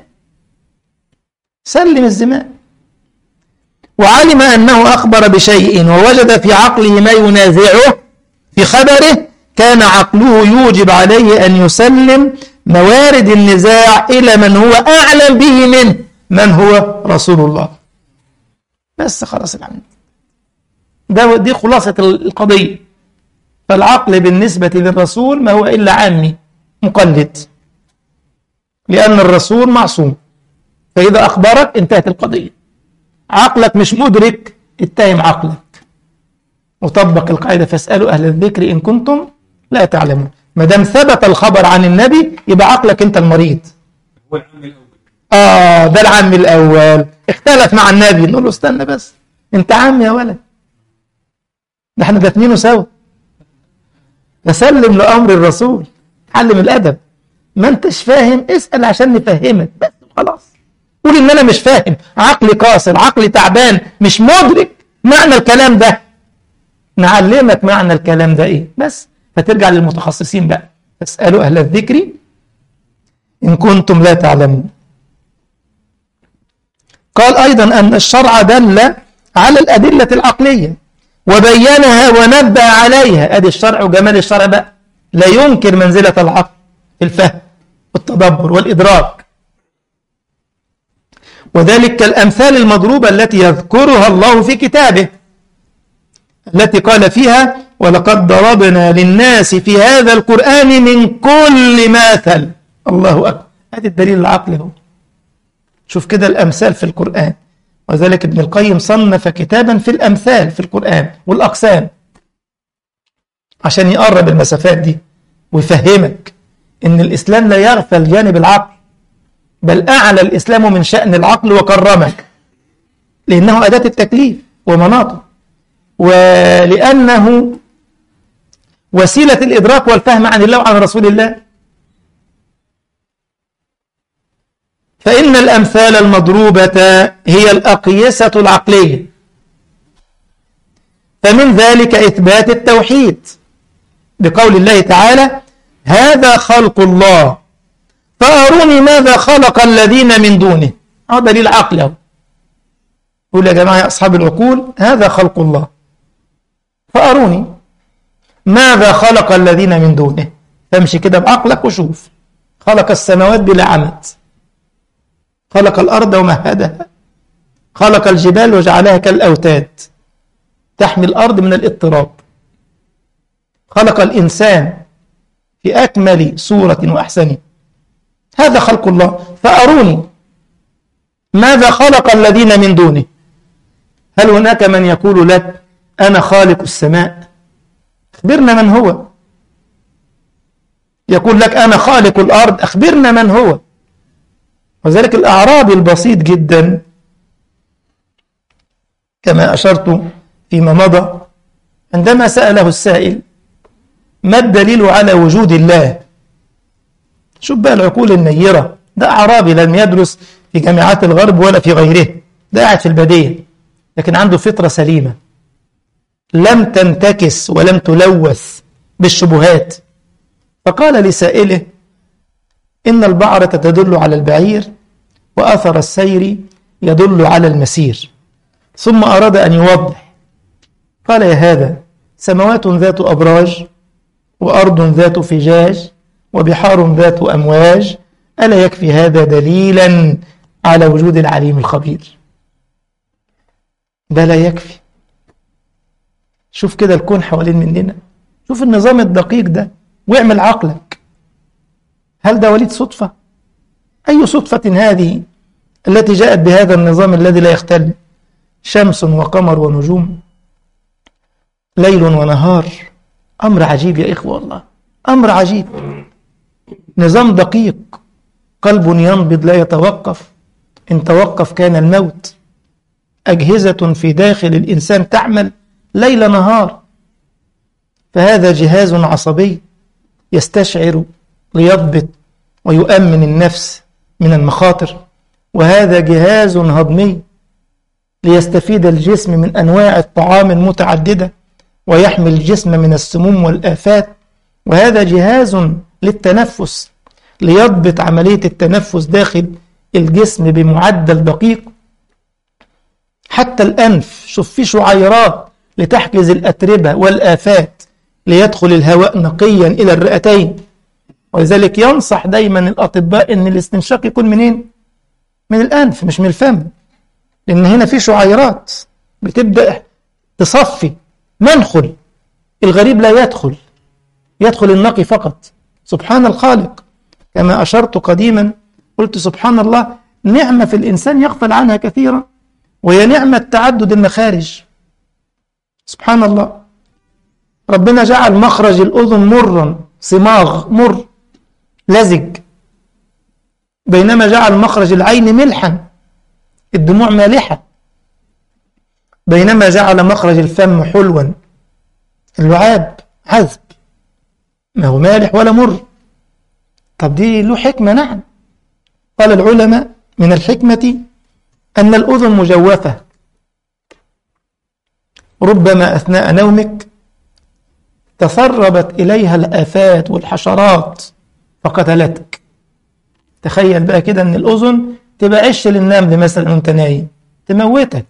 سلم الزمام وعلم أنه أخبر بشيء ووجد في عقله ما ينازعه في خبره كان عقله يوجب عليه أن يسلم موارد النزاع إلى من هو أعلم به منه من هو رسول الله بس خلاص العمل ده دي خلاصة القضية فالعقل بالنسبة للرسول ما هو إلا عامي مقلد لأن الرسول معصوم فإذا أخبرك انتهت القضية عقلك مش مدرك اتهم عقلك وطبق القاعدة فاسألوا أهل الذكر إن كنتم لا تعلمون ما دام ثبت الخبر عن النبي يبقى عقلك أنت المريض هو العام الأول آه ده العم الأول اختلف مع النبي نقول له استنى بس أنت عم يا ولد ده احنا دافنينه سوا فسلم لأمر الرسول علم الأدب ما انتش فاهم اسأل عشان نفهمك بس خلاص قول ان انا مش فاهم عقلي قاصر عقلي تعبان مش مدرك معنى الكلام ده نعلمك معنى الكلام ده ايه بس فترجع للمتخصصين بقى فاسألوا أهل الذكر إن كنتم لا تعلمون قال أيضا أن الشرع دل على الأدلة العقلية وبينها ونبه عليها أدي الشرع وجمال الشرع بقى لا ينكر منزلة العقل في الفهم والتدبر والإدراك وذلك كالأمثال المضروبة التي يذكرها الله في كتابه التي قال فيها ولقد ضربنا للناس في هذا القرآن من كل مثل الله أكبر هذا الدليل العقلي هو شوف كده الأمثال في القرآن وذلك ابن القيم صنف كتابا في الأمثال في القرآن والأقسام عشان يقرب المسافات دي ويفهمك إن الإسلام لا يغفل جانب العقل بل أعلى الإسلام من شأن العقل وكرمك لأنه أداة التكليف ومناطه ولأنه وسيلة الإدراك والفهم عن الله وعن رسول الله فإن الأمثال المضروبة هي الأقيسة العقلية فمن ذلك إثبات التوحيد بقول الله تعالى هذا خلق الله فأروني ماذا خلق الذين من دونه هذا دليل عقله يقول يا جماعة يا أصحاب العقول هذا خلق الله فأروني ماذا خلق الذين من دونه فامشي كده بعقلك وشوف خلق السماوات بلا عمد خلق الأرض ومهدها خلق الجبال وجعلها كالأوتاد تحمي الأرض من الاضطراب خلق الإنسان في أكمل صورة وأحسن هذا خلق الله فأروني ماذا خلق الذين من دونه هل هناك من يقول لك أنا خالق السماء أخبرنا من هو يقول لك أنا خالق الأرض أخبرنا من هو وذلك الأعرابي البسيط جدا كما أشرت فيما مضى عندما سأله السائل ما الدليل على وجود الله شوف بقى العقول النيرة ده أعرابي لم يدرس في جامعات الغرب ولا في غيره ده قاعد في البدية لكن عنده فطرة سليمة لم تنتكس ولم تلوث بالشبهات فقال لسائله إن البعرة تدل على البعير وأثر السير يدل على المسير ثم أراد أن يوضح قال يا هذا سماوات ذات أبراج وأرض ذات فجاج وبحار ذات أمواج ألا يكفي هذا دليلا على وجود العليم الخبير ده لا يكفي شوف كده الكون حوالين مننا شوف النظام الدقيق ده واعمل عقلك هل ده وليد صدفة أي صدفة هذه التي جاءت بهذا النظام الذي لا يختل شمس وقمر ونجوم ليل ونهار أمر عجيب يا إخوة والله أمر عجيب نظام دقيق قلب ينبض لا يتوقف إن توقف كان الموت أجهزة في داخل الإنسان تعمل ليل نهار فهذا جهاز عصبي يستشعر ليضبط ويؤمن النفس من المخاطر وهذا جهاز هضمي ليستفيد الجسم من أنواع الطعام المتعددة ويحمي الجسم من السموم والآفات وهذا جهاز للتنفس ليضبط عملية التنفس داخل الجسم بمعدل دقيق حتى الأنف شوف في شعيرات لتحجز الأتربة والآفات ليدخل الهواء نقيا إلى الرئتين ولذلك ينصح دايما الأطباء أن الاستنشاق يكون منين؟ من الأنف مش من الفم لأن هنا في شعيرات بتبدأ تصفي منخل الغريب لا يدخل يدخل النقي فقط سبحان الخالق كما أشرت قديما قلت سبحان الله نعمة في الإنسان يغفل عنها كثيرا وهي نعمة تعدد المخارج سبحان الله ربنا جعل مخرج الأذن مرا صماغ مر لزج بينما جعل مخرج العين ملحا الدموع مالحة بينما جعل مخرج الفم حلوا اللعاب عذب ما هو مالح ولا مر طب دي له حكمة نعم قال العلماء من الحكمة أن الأذن مجوفة ربما أثناء نومك تسربت إليها الآفات والحشرات فقتلتك تخيل بقى كده أن الأذن تبقى عش للنمل مثلا وانت نايم تموتك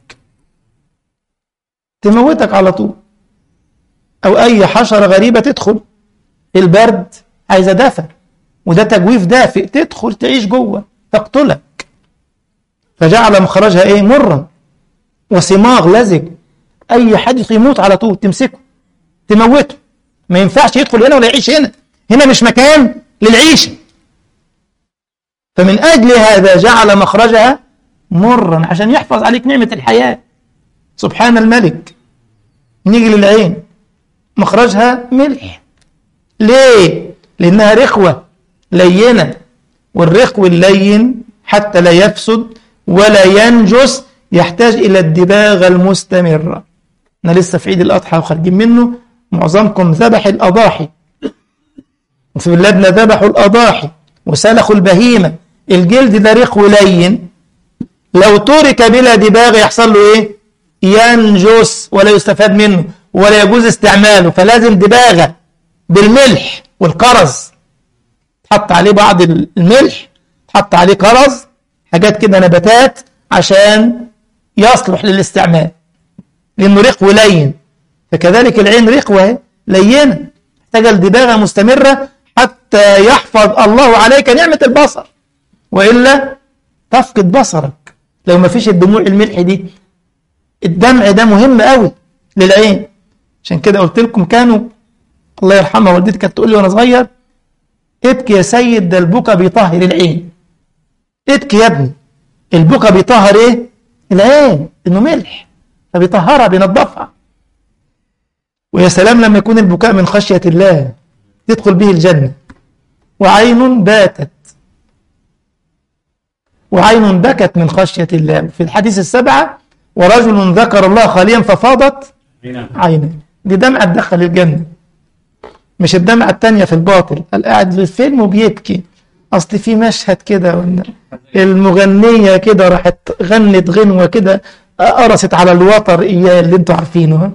تموتك على طول أو أي حشرة غريبة تدخل البرد عايزة دفع وده تجويف دافئ تدخل تعيش جوه تقتلك فجعل مخرجها ايه مرا وصماغ لزج اي حد يموت على طول تمسكه تموته ما ينفعش يدخل هنا ولا يعيش هنا هنا مش مكان للعيشه فمن اجل هذا جعل مخرجها مرا عشان يحفظ عليك نعمه الحياه سبحان الملك نيجي للعين مخرجها ملح ليه لانها رخوه لينه والرخو اللين حتى لا يفسد ولا ينجس يحتاج إلى الدباغة المستمرة أنا لسه في عيد الأضحى وخارجين منه معظمكم ذبح الأضاحي وفي بلادنا ذبحوا الأضاحي وسلخوا البهيمة الجلد ده رخو لين لو ترك بلا دباغ يحصل له إيه؟ ينجس ولا يستفاد منه ولا يجوز استعماله فلازم دباغة بالملح والكرز تحط عليه بعض الملح تحط عليه كرز حاجات كده نباتات عشان يصلح للاستعمال لانه رقو لين فكذلك العين رقوة لينة محتاجة الدباغة مستمرة حتى يحفظ الله عليك نعمة البصر وإلا تفقد بصرك لو ما فيش الدموع الملح دي الدمع ده مهم قوي للعين عشان كده قلت لكم كانوا الله يرحمها والدتي كانت تقول لي وانا صغير ابكي يا سيد ده البكا بيطهر العين ابكي يا ابني البكا بيطهر ايه العين انه ملح فبيطهرها بينظفها ويا سلام لما يكون البكاء من خشية الله تدخل به الجنة وعين باتت وعين بكت من خشية الله في الحديث السبعة ورجل ذكر الله خاليا ففاضت عينه دي دمعة تدخل الجنة مش الدمعة التانية في الباطل القاعد في الفيلم وبيبكي أصل في مشهد كده المغنية كده راحت غنت غنوة كده قرصت على الوتر إياه اللي انتوا عارفينه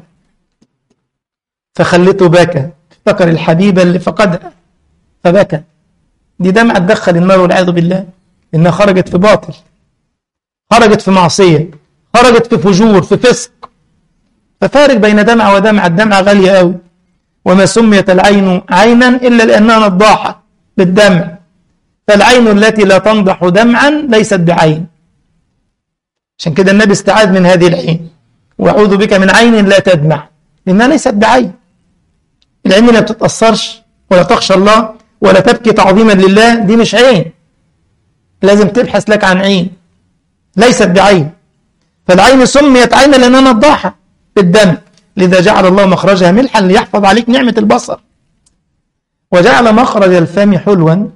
فخلته بكى افتكر الحبيبة اللي فقدها فبكى دي دمعة تدخل النار والعياذ بالله إنها خرجت في باطل خرجت في معصية خرجت في فجور في فسق ففارق بين دمعة ودمعة الدمعة غالية قوي وما سميت العين عينا إلا لأنها نضاحة بالدمع فالعين التي لا تنضح دمعا ليست بعين عشان كده النبي استعاذ من هذه العين وأعوذ بك من عين لا تدمع لأنها ليست بعين العين اللي ما بتتأثرش ولا تخشى الله ولا تبكي تعظيما لله دي مش عين لازم تبحث لك عن عين ليست بعين فالعين سميت عينا لأنها نضاحة بالدم لذا جعل الله مخرجها ملحا ليحفظ عليك نعمة البصر وجعل مخرج الفم حلوا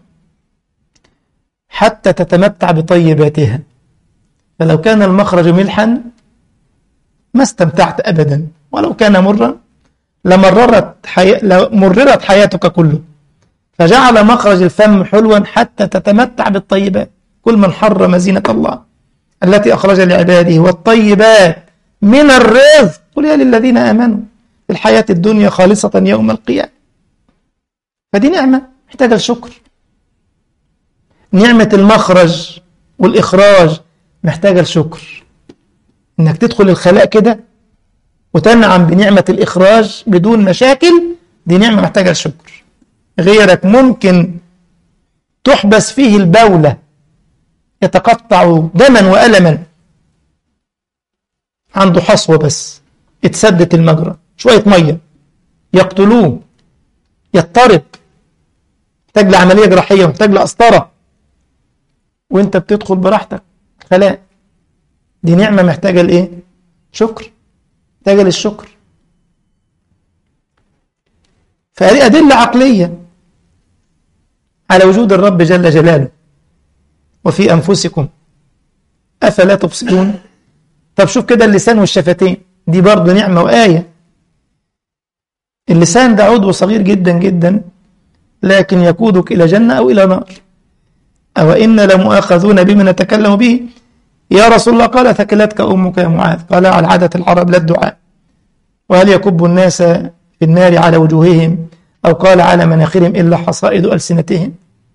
حتى تتمتع بطيباتها فلو كان المخرج ملحا ما استمتعت أبدا ولو كان مرا لمررت, حي... لمررت حياتك كله فجعل مخرج الفم حلوا حتى تتمتع بالطيبات كل من حرم زينة الله التي أخرج لعباده والطيبات من الرزق قل يا للذين آمنوا في الحياة الدنيا خالصة يوم القيامة فدي نعمة محتاجة الشكر نعمة المخرج والإخراج محتاجة الشكر إنك تدخل الخلاء كده وتنعم بنعمة الإخراج بدون مشاكل دي نعمة محتاجة الشكر غيرك ممكن تحبس فيه البولة يتقطع دما وألما عنده حصوة بس اتسدت المجرى شوية مية يقتلوه يضطرب محتاج لعملية جراحية محتاج لقسطرة وانت بتدخل براحتك خلاء دي نعمة محتاجة لإيه؟ شكر محتاجة للشكر فهذه أدلة عقلية على وجود الرب جل جلاله وفي أنفسكم أفلا تبصرون طب شوف كده اللسان والشفتين دي برضه نعمة وآية اللسان ده عضو صغير جدا جدا لكن يقودك إلى جنة أو إلى نار أو إن لمؤاخذون بما نتكلم به يا رسول الله قال ثكلتك أمك يا معاذ قال على عادة العرب لا الدعاء وهل يكب الناس في النار على وجوههم أو قال على مناخرهم إلا حصائد ألسنتهم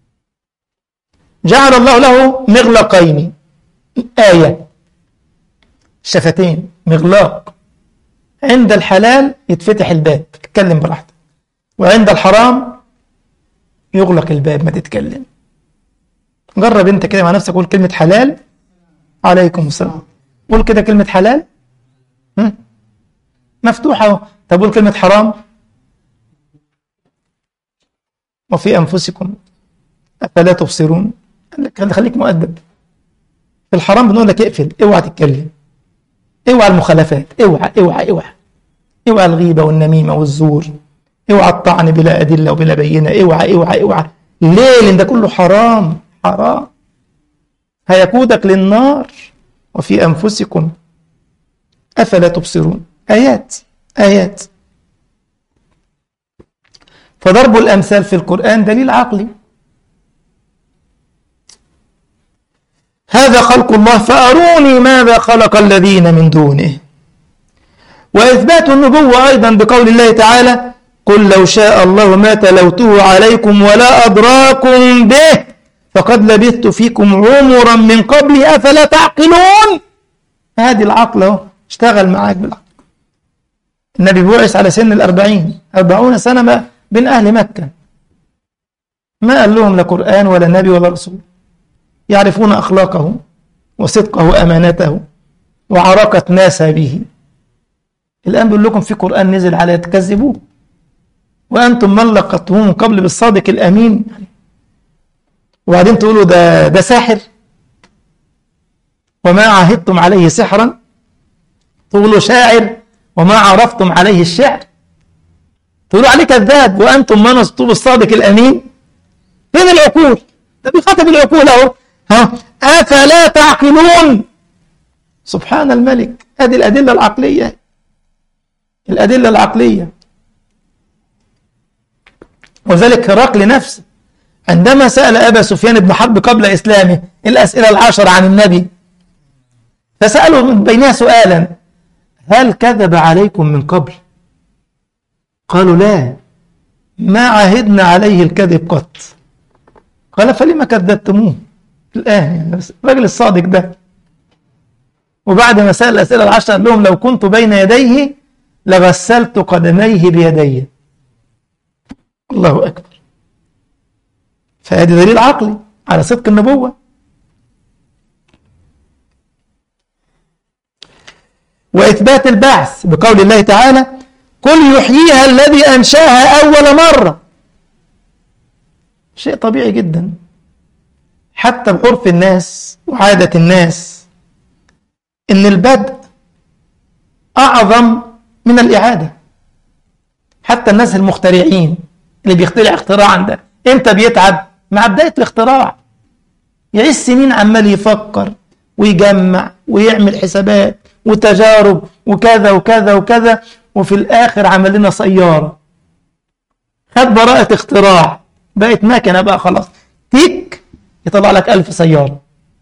جعل الله له مغلقين آية شفتين مغلاق عند الحلال يتفتح الباب تتكلم براحتك وعند الحرام يغلق الباب ما تتكلم جرب انت كده مع نفسك قول كلمة حلال عليكم السلام قول كده كلمة حلال هم؟ مفتوحة اهو طب قول كلمة حرام وفي أنفسكم أفلا تبصرون خليك مؤدب في الحرام بنقول لك اقفل اوعى تتكلم اوعى المخالفات اوعى اوعى اوعى اوعى الغيبة والنميمة والزور اوعى الطعن بلا أدلة وبلا بينة اوعى اوعى اوعى ليه لان ده كله حرام حرام هيقودك للنار وفي أنفسكم أفلا تبصرون آيات آيات فضرب الأمثال في القرآن دليل عقلي هذا خلق الله فأروني ماذا خلق الذين من دونه وإثبات النبوة أيضا بقول الله تعالى قل لو شاء الله ما تلوته عليكم ولا أدراكم به فقد لبثت فيكم عمرا من قبل أفلا تعقلون هذه العقل اهو اشتغل معاك بالعقل النبي بعث على سن الأربعين أربعون سنة بين أهل مكة ما قال لهم لا قرآن ولا نبي ولا رسول يعرفون أخلاقه وصدقه وأمانته وعراقة ناس به الآن بيقول لكم في قرآن نزل على تكذبوه وأنتم من لقطتموه من قبل بالصادق الأمين وبعدين تقولوا ده ده ساحر وما عهدتم عليه سحرا تقولوا شاعر وما عرفتم عليه الشعر تقولوا عليه كذاب وأنتم من نصتوا بالصادق الأمين فين العقول ده بيخاطب العقول اهو ها أفلا تعقلون سبحان الملك هذه الأدلة العقلية الأدلة العقلية وذلك هرقل نفسه عندما سأل أبا سفيان بن حرب قبل إسلامه الأسئلة العشر عن النبي فسأله من بينها سؤالا هل كذب عليكم من قبل قالوا لا ما عهدنا عليه الكذب قط قال فلما كذبتموه الآن يعني الراجل الصادق ده وبعد ما سأل الأسئلة العشر قال لهم لو كنت بين يديه لغسلت قدميه بيدي الله أكبر فهذا دليل عقلي على صدق النبوة وإثبات البعث بقول الله تعالى قل يحييها الذي أنشاها أول مرة شيء طبيعي جدا حتى بعرف الناس وعادة الناس إن البدء أعظم من الإعادة حتى الناس المخترعين اللي بيخترع اختراعا ده امتى بيتعب مع بداية الاختراع يعيش سنين عمال يفكر ويجمع ويعمل حسابات وتجارب وكذا وكذا وكذا وفي الآخر عمل لنا سيارة خد براءة اختراع بقت مكنة بقى خلاص تيك يطلع لك ألف سيارة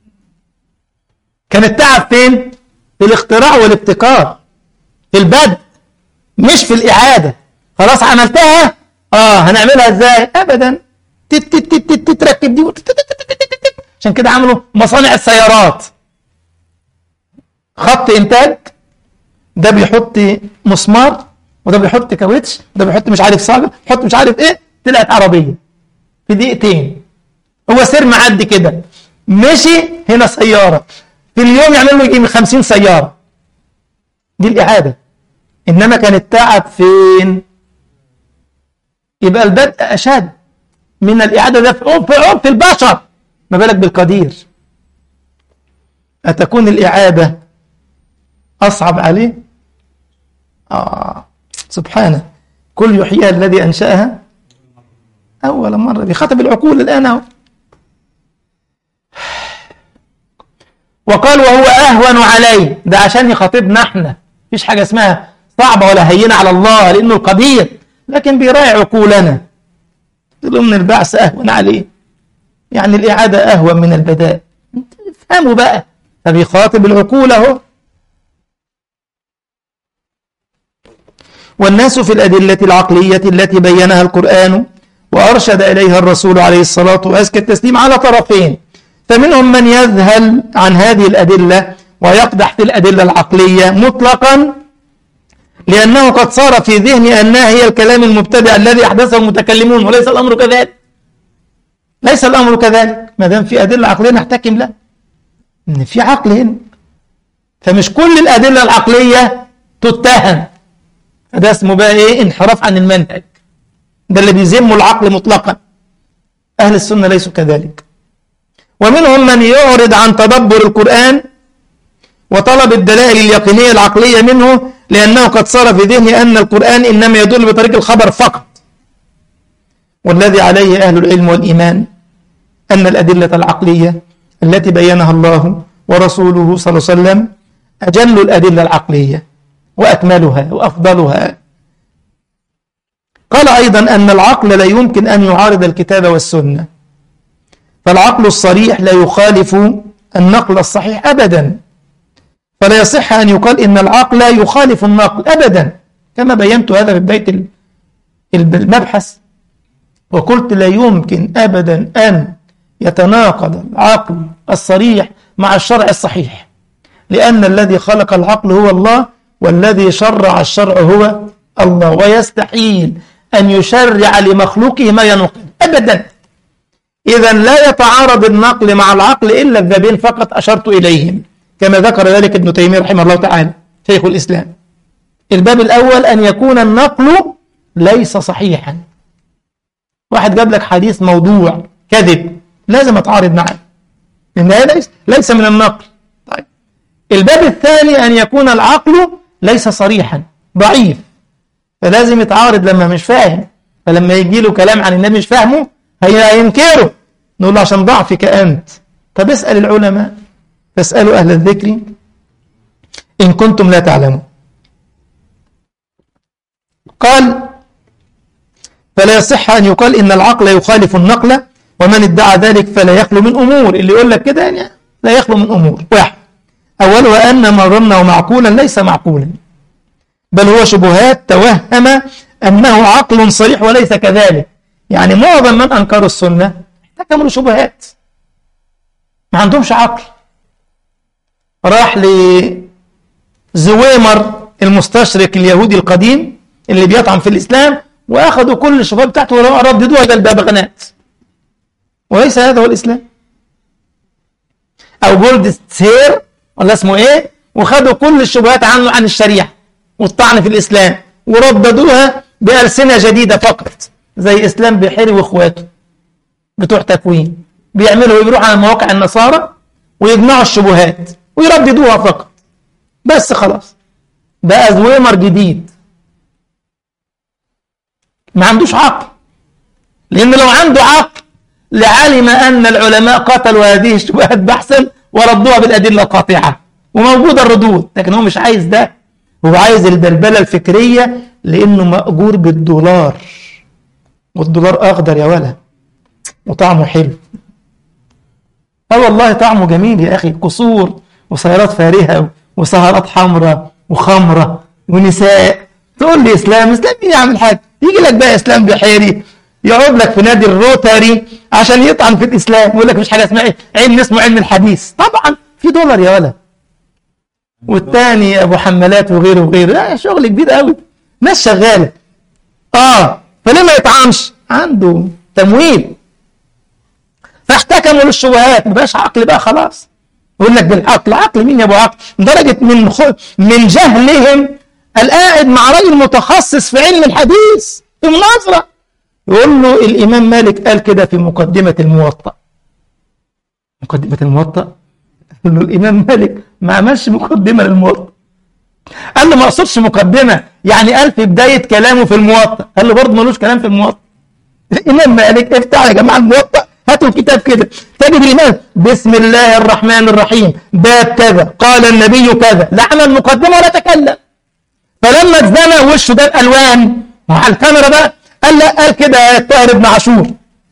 كان التعب فين؟ في الاختراع والابتكار في البدء مش في الإعادة خلاص عملتها اه هنعملها ازاي ابدا تت تت تت تت تركب دي عشان كده عملوا مصانع السيارات خط انتاج ده بيحط مسمار وده بيحط كاوتش ده بيحط مش عارف صاجه يحط مش عارف ايه طلعت عربيه في دقيقتين هو سير معدي كده مشي هنا سياره في اليوم يعمل له يجي 50 سياره دي الاعاده انما كان التعب فين يبقى البدء اشد من الاعاده ده في عرف البشر ما بالك بالقدير أتكون الإعادة أصعب عليه آه سبحانه كل يحييها الذي أنشأها أول مرة بيخاطب العقول الآن أهو وقال وهو أهون عليه ده عشان يخاطبنا احنا مفيش حاجة اسمها صعبة ولا هينة على الله لأنه القدير لكن بيراعي عقولنا ضمن البعث أهون عليه يعني الإعادة أهون من البداء افهموا بقى فبيخاطب العقول اهو والناس في الأدلة العقلية التي بينها القرآن وأرشد إليها الرسول عليه الصلاة وأزكى التسليم على طرفين فمنهم من يذهل عن هذه الأدلة ويقدح في الأدلة العقلية مطلقا لأنه قد صار في ذهني أنها هي الكلام المبتدع الذي أحدثه المتكلمون وليس الأمر كذلك ليس الأمر كذلك ما دام في أدلة عقلية نحتكم لها إن في عقل هنا فمش كل الأدلة العقلية تتهم فده اسمه بقى إيه انحراف عن المنهج ده اللي بيذموا العقل مطلقا أهل السنة ليسوا كذلك ومنهم من يعرض عن تدبر القرآن وطلب الدلائل اليقينية العقلية منه لأنه قد صار في ذهنه أن القرآن إنما يدل بطريق الخبر فقط والذي عليه أهل العلم والإيمان أن الأدلة العقلية التي بينها الله ورسوله صلى الله عليه وسلم أجل الأدلة العقلية وأكملها وأفضلها قال أيضا أن العقل لا يمكن أن يعارض الكتاب والسنة فالعقل الصريح لا يخالف النقل الصحيح أبدا فلا يصح أن يقال إن العقل يخالف النقل أبدا كما بينت هذا في بداية المبحث وقلت لا يمكن أبدا أن يتناقض العقل الصريح مع الشرع الصحيح لأن الذي خلق العقل هو الله والذي شرع الشرع هو الله ويستحيل أن يشرع لمخلوقه ما ينقض أبدا إذا لا يتعارض النقل مع العقل إلا الذبين فقط أشرت إليهم كما ذكر ذلك ابن تيمية رحمه الله تعالى شيخ الإسلام الباب الأول أن يكون النقل ليس صحيحا واحد جاب لك حديث موضوع كذب لازم أتعارض معه لأن هذا ليس, ليس من النقل طيب الباب الثاني أن يكون العقل ليس صريحا ضعيف فلازم يتعارض لما مش فاهم فلما يجي له كلام عن النبي مش فاهمه هينكره نقول له عشان ضعفك أنت طب اسأل العلماء فاسألوا أهل الذكر إن كنتم لا تعلمون قال فلا يصح أن يقال إن العقل يخالف النقل ومن ادعى ذلك فلا يخلو من أمور اللي يقول لك كده يعني لا يخلو من أمور واحد أولها أن ما ظنه معقولا ليس معقولا بل هو شبهات توهم أنه عقل صريح وليس كذلك يعني معظم من أنكروا السنة احتكموا شبهات ما عندهمش عقل راح لزويمر المستشرق اليهودي القديم اللي بيطعن في الإسلام وأخذوا كل الشبهات بتاعته ورددوها إلى الببغانات وليس هذا هو الإسلام أو جولد سير ولا اسمه إيه وخدوا كل الشبهات عنه عن الشريعة والطعن في الإسلام ورددوها بألسنة جديدة فقط زي إسلام بحيري وإخواته بتوع تكوين بيعملوا يروحوا على مواقع النصارى ويجمعوا الشبهات ويرددوها فقط بس خلاص بقى زويمر جديد ما عندوش عقل لأن لو عنده عقل لعلم أن العلماء قتلوا هذه الشبهات بحثا وردوها بالأدلة القاطعة وموجودة الردود لكن هو مش عايز ده هو عايز البلبلة الفكرية لأنه مأجور بالدولار والدولار أخضر يا ولد وطعمه حلو اه والله طعمه جميل يا أخي قصور وسيارات فارهة وسهرات حمراء وخمرة ونساء تقول لي إسلام إسلام مين يعمل حاجة يجي لك بقى إسلام بحيري يقعد لك في نادي الروتاري عشان يطعن في الإسلام يقول لك مش حاجة اسمها إيه علم اسمه علم الحديث طبعا في دولار يا ولد والتاني أبو حمالات وغيره وغيره لا شغل كبير قوي ناس شغالة آه فليه ما يطعمش عنده تمويل فاحتكموا للشبهات ما بقاش عقل بقى خلاص يقول لك بالعقل عقل مين يا ابو عقل درجة من خ... من جهلهم القاعد مع راجل متخصص في علم الحديث في مناظرة يقول له الإمام مالك قال كده في مقدمة الموطأ مقدمة الموطأ قال له الإمام مالك ما عملش مقدمة للموطأ قال له ما اقصدش مقدمة يعني قال في بداية كلامه في الموطأ قال له برضه ملوش كلام في الموطأ الإمام مالك افتح يا جماعة الموطأ هاتوا الكتاب كده تجد الإمام بسم الله الرحمن الرحيم باب كذا قال النبي كذا لا عمل مقدمة ولا تكلم فلما اتزنى وشه ده الألوان مع الكاميرا بقى قال لا قال كده طاهر بن عاشور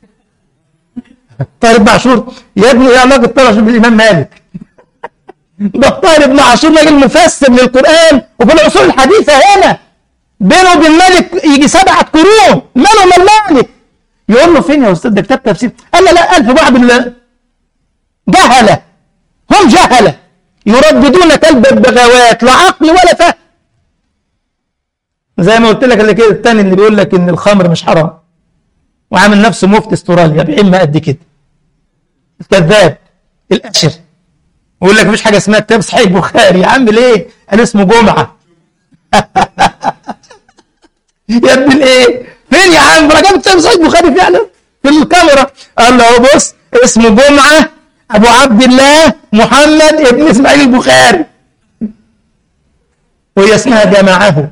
طاهر بن عاشور يا ابني ايه علاقة طاهر بالإمام مالك ده طاهر بن عاشور راجل مفسر للقرآن وفي العصور الحديثة هنا بينه وبين مالك يجي سبعة قرون ماله من مالك يقول له فين يا استاذ ده كتاب تفسير قال له لا قال في بعض ال- جهلة هم جهلة يرددون كلب البغاوات لا عقل ولا فهم زي ما قلت لك اللي كده التاني اللي بيقول لك ان الخمر مش حرام وعامل نفسه مفتي استراليا بعلم قد كده الكذاب الاشر ويقول لك مفيش حاجه اسمها كتاب صحيح البخاري يا عم ليه؟ قال اسمه جمعه يا ابن الايه؟ فين يا عم؟ انا جايب كتاب صحيح البخاري فعلا في الكاميرا قال له اهو بص اسمه جمعه ابو عبد الله محمد ابن اسماعيل البخاري وهي اسمها جماعه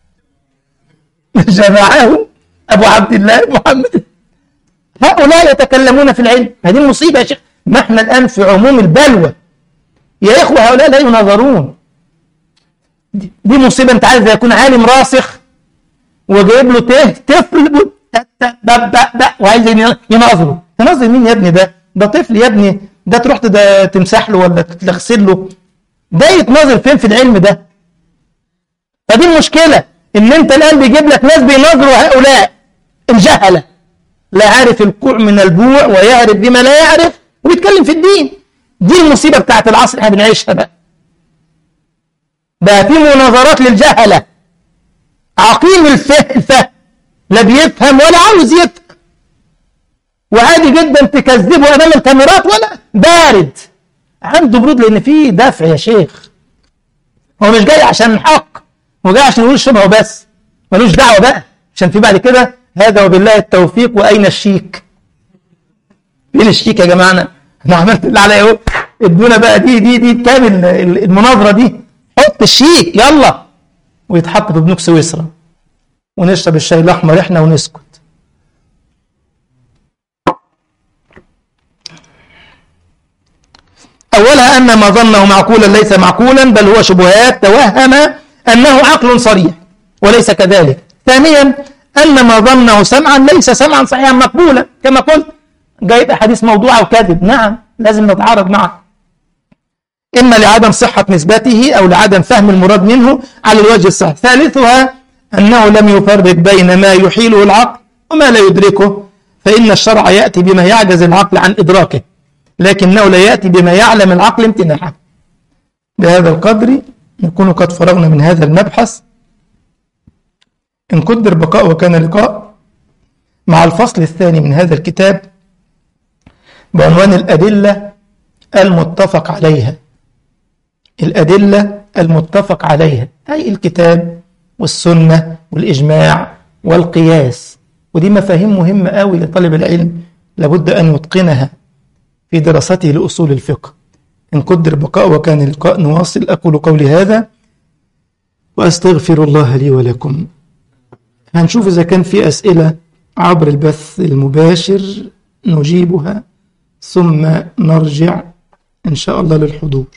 جماعه ابو عبد الله محمد هؤلاء يتكلمون في العلم هذه المصيبه يا شيخ ما احنا الان في عموم البلوى يا اخوه هؤلاء لا يناظرون دي دي مصيبه انت عايز يكون عالم راسخ وجايب له ته طفل وعايز يناظره تناظر مين يا ابني ده ده طفل يا ابني ده تروح ده تمسح له ولا تغسل له ده يتناظر فين في العلم ده فدي المشكله ان انت الان بيجيب لك ناس بيناظروا هؤلاء الجهله لا عارف الكوع من البوع ويعرف بما لا يعرف وبيتكلم في الدين دي المصيبه بتاعت العصر اللي احنا بنعيشها بقى بقى في مناظرات للجهله عقيم الفهم الفهم لا بيفهم ولا عاوز يفهم وعادي جدا تكذبه امام الكاميرات ولا بارد عنده برود لان في دفع يا شيخ هو مش جاي عشان الحق هو جاي عشان يقول شبهه بس ملوش دعوه بقى عشان في بعد كده هذا وبالله التوفيق واين الشيك فين الشيك يا جماعه انا انا عملت اللي عليا اهو ادونا بقى دي دي دي كامل المناظره دي حط الشيك يلا ويتحط في بنوك سويسرا ونشرب الشاي الاحمر احنا ونسكت اولها ان ما ظنه معقولا ليس معقولا بل هو شبهات توهم انه عقل صريح وليس كذلك ثانيا ان ما ظنه سمعا ليس سمعا صحيحا مقبولا كما قلت جايب احاديث موضوعه وكاذب نعم لازم نتعارض معه إما لعدم صحة نسبته أو لعدم فهم المراد منه على الوجه الصحيح ثالثها أنه لم يفرق بين ما يحيله العقل وما لا يدركه فإن الشرع يأتي بما يعجز العقل عن إدراكه لكنه لا يأتي بما يعلم العقل امتناعه بهذا القدر نكون قد فرغنا من هذا المبحث إن قدر بقاء وكان لقاء مع الفصل الثاني من هذا الكتاب بعنوان الأدلة المتفق عليها الأدلة المتفق عليها أي الكتاب والسنة والإجماع والقياس ودي مفاهيم مهمة قوي لطالب العلم لابد أن يتقنها في دراسته لأصول الفقه إن قدر بقاء وكان اللقاء نواصل أقول قولي هذا وأستغفر الله لي ولكم هنشوف إذا كان في أسئلة عبر البث المباشر نجيبها ثم نرجع إن شاء الله للحضور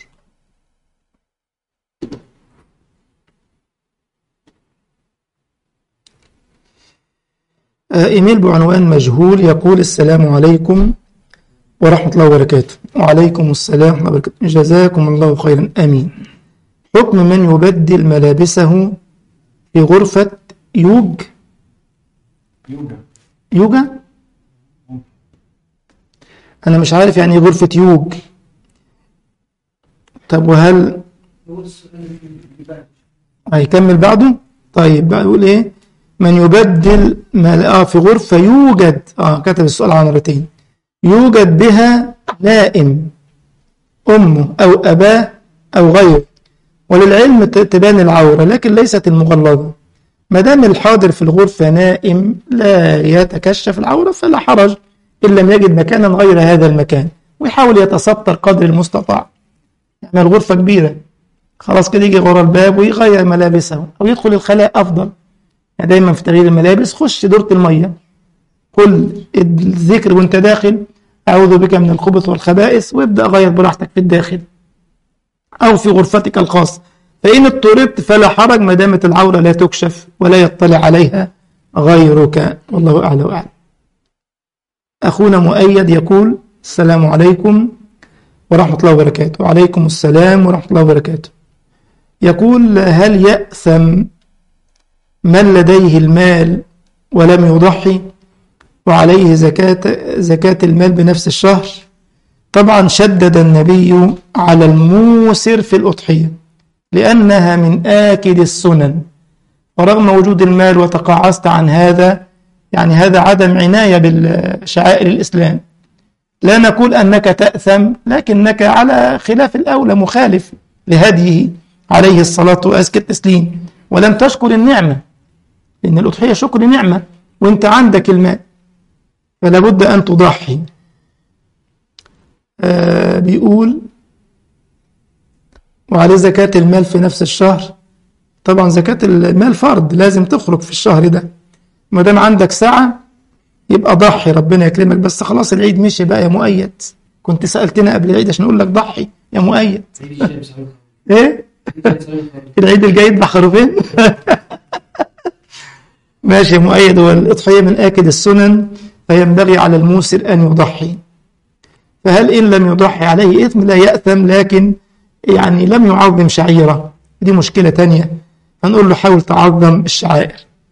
إيميل بعنوان مجهول يقول السلام عليكم ورحمة الله وبركاته وعليكم السلام ورحمة الله وبركاته جزاكم الله خيرا آمين حكم من يبدل ملابسه في غرفة يوج يوجا أنا مش عارف يعني إيه غرفة يوج طب وهل هيكمل بعده طيب بقى يقول إيه من يبدل مل... آه في غرفة يوجد آه كتب السؤال على مرتين يوجد بها نائم أمه أو أباه أو غيره وللعلم ت- تبان العورة لكن ليست المغلظة ما دام الحاضر في الغرفة نائم لا يتكشف العورة فلا حرج إن لم يجد مكانا غير هذا المكان ويحاول يتستر قدر المستطاع يعني الغرفة كبيرة خلاص كده يجي غور الباب ويغير ملابسه أو يدخل الخلاء أفضل يعني دايما في تغيير الملابس خش دورة المية قل الذكر وانت داخل أعوذ بك من الخبث والخبائث وابدأ غير براحتك في الداخل أو في غرفتك الخاصة فإن اضطربت فلا حرج ما دامت العورة لا تكشف ولا يطلع عليها غيرك والله أعلى وأعلم أخونا مؤيد يقول السلام عليكم ورحمة الله وبركاته وعليكم السلام ورحمة الله وبركاته يقول هل يأثم من لديه المال ولم يضحي وعليه زكاة زكاة المال بنفس الشهر طبعا شدد النبي على الموسر في الأضحية لأنها من آكد السنن ورغم وجود المال وتقاعست عن هذا يعني هذا عدم عناية بالشعائر الإسلام لا نقول أنك تأثم لكنك على خلاف الأولى مخالف لهديه عليه الصلاة وأزكى التسليم ولم تشكر النعمة لأن الأضحية شكر نعمة وأنت عندك المال فلا بد أن تضحي آه بيقول وعليه زكاة المال في نفس الشهر طبعا زكاة المال فرض لازم تخرج في الشهر ده ما دام عندك ساعة يبقى ضحي ربنا يكرمك بس خلاص العيد مشي بقى يا مؤيد كنت سألتنا قبل العيد عشان أقول لك ضحي يا مؤيد إيه العيد الجاي يذبح خروفين ماشي يا مؤيد والإضحية من آكد السنن فينبغي على الموسر أن يضحي فهل إن لم يضحي عليه إثم لا يأثم لكن يعني لم يعظم شعيرة دي مشكلة تانية فنقول له حاول تعظم الشعائر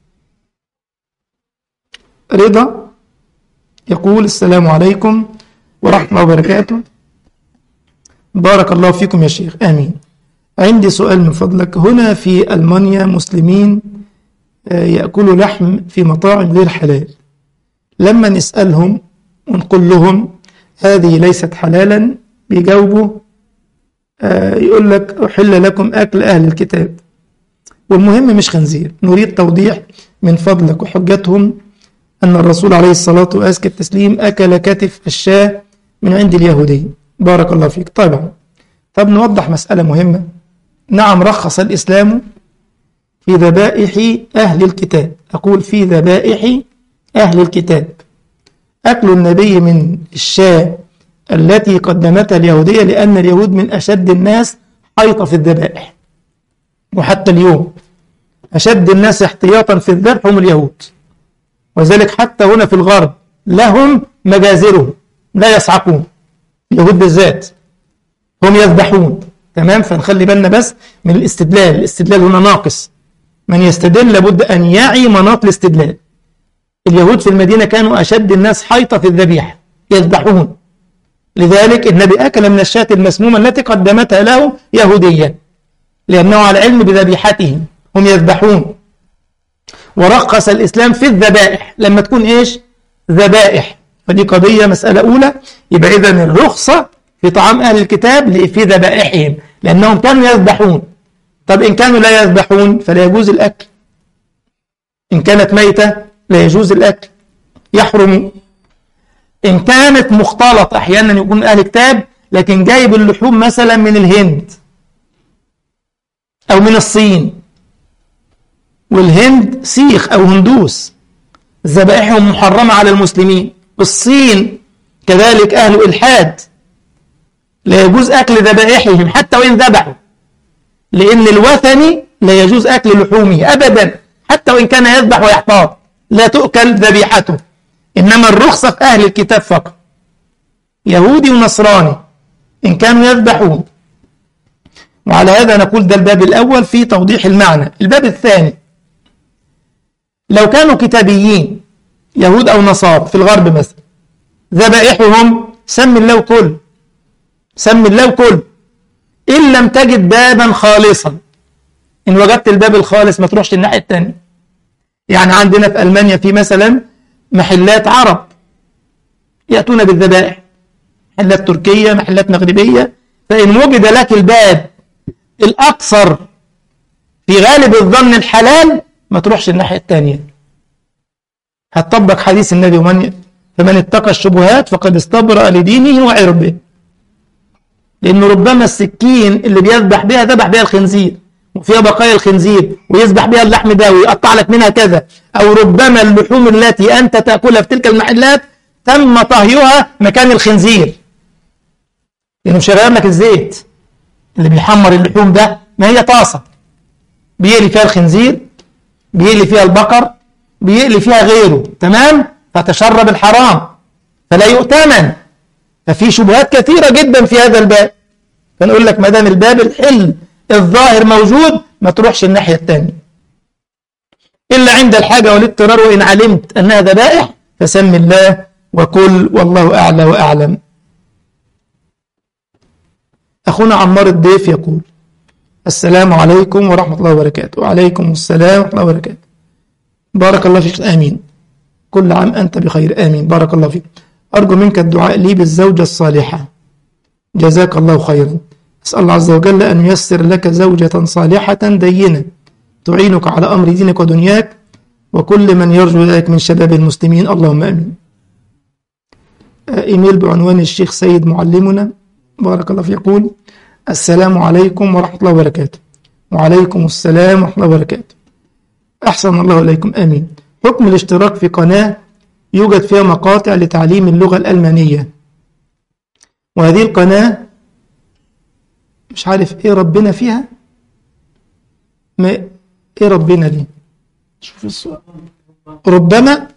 رضا يقول السلام عليكم ورحمة الله وبركاته بارك الله فيكم يا شيخ آمين عندي سؤال من فضلك هنا في ألمانيا مسلمين يأكلوا لحم في مطاعم غير حلال لما نسألهم ونقول لهم هذه ليست حلالا بيجاوبوا يقول لك أحل لكم أكل أهل الكتاب والمهم مش خنزير نريد توضيح من فضلك وحجتهم أن الرسول عليه الصلاة وأزكى التسليم أكل كتف الشاة من عند اليهودي بارك الله فيك طبعا طب نوضح مسألة مهمة نعم رخص الإسلام في ذبائح أهل الكتاب أقول في ذبائح أهل الكتاب أكل النبي من الشاة التي قدمتها اليهودية لأن اليهود من أشد الناس حيطة في الذبائح وحتى اليوم أشد الناس احتياطا في الذبح هم اليهود وذلك حتى هنا في الغرب لهم مجازرهم لا يصعقون اليهود بالذات هم يذبحون تمام فنخلي بالنا بس من الاستدلال الاستدلال هنا ناقص من يستدل لابد أن يعي مناط الاستدلال اليهود في المدينة كانوا أشد الناس حيطة في الذبيحة يذبحون لذلك النبي أكل من الشاة المسمومة التي قدمتها له يهوديا لأنه على علم بذبيحتهم هم يذبحون ورخص الإسلام في الذبائح لما تكون إيش ذبائح فدي قضية مسألة أولى يبقى إذا الرخصة في طعام أهل الكتاب في ذبائحهم لأنهم كانوا يذبحون طب إن كانوا لا يذبحون فلا يجوز الأكل إن كانت ميتة لا يجوز الأكل يحرم إن كانت مختلطة أحيانا يكون أهل كتاب لكن جايب اللحوم مثلا من الهند أو من الصين والهند سيخ أو هندوس ذبائحهم محرمة على المسلمين الصين كذلك أهل إلحاد لا يجوز أكل ذبائحهم حتى وإن ذبحوا لأن الوثني لا يجوز أكل لحومه أبدا حتى وإن كان يذبح ويحتاط لا تؤكل ذبيحته إنما الرخصة في أهل الكتاب فقط يهودي ونصراني إن كانوا يذبحون وعلى هذا نقول ده الباب الأول في توضيح المعنى الباب الثاني لو كانوا كتابيين يهود أو نصارى في الغرب مثلا ذبائحهم سم الله كل سم الله كل إن لم تجد بابا خالصا إن وجدت الباب الخالص ما تروحش الناحية الثانية يعني عندنا في ألمانيا في مثلا محلات عرب يأتون بالذبائح محلات تركية محلات مغربية فإن وجد لك الباب الأكثر في غالب الظن الحلال ما تروحش الناحية الثانية هتطبق حديث النبي ومن فمن اتقى الشبهات فقد استبرأ لدينه وعرضه لأنه ربما السكين اللي بيذبح بها ذبح بها الخنزير وفيها بقايا الخنزير ويذبح بها اللحم ده ويقطع لك منها كذا أو ربما اللحوم التي أنت تأكلها في تلك المحلات تم طهيها مكان الخنزير لأنه مش هيغير لك الزيت اللي بيحمر اللحوم ده ما هي طاسة بيقلي فيها الخنزير بيقلي فيها البقر بيقلي فيها غيره تمام فتشرب الحرام فلا يؤتمن ففي شبهات كثيرة جدا في هذا الباب فنقول لك ما دام الباب الحل الظاهر موجود ما تروحش الناحية الثانية إلا عند الحاجة والاضطرار وإن علمت أنها ذبائح فسم الله وكل والله أعلى وأعلم أخونا عمار الضيف يقول السلام عليكم ورحمة الله وبركاته وعليكم السلام ورحمة الله وبركاته بارك الله فيك آمين كل عام أنت بخير آمين بارك الله فيك أرجو منك الدعاء لي بالزوجة الصالحة جزاك الله خيرا أسأل الله عز وجل أن ييسر لك زوجة صالحة دينة تعينك على أمر دينك ودنياك وكل من يرجو ذلك من شباب المسلمين اللهم آمين إيميل بعنوان الشيخ سيد معلمنا بارك الله فيه يقول السلام عليكم ورحمة الله وبركاته وعليكم السلام ورحمة الله وبركاته أحسن الله إليكم آمين حكم الاشتراك في قناة يوجد فيها مقاطع لتعليم اللغة الألمانية وهذه القناة مش عارف ايه ربنا فيها ما ايه ربنا دي شوف السؤال ربما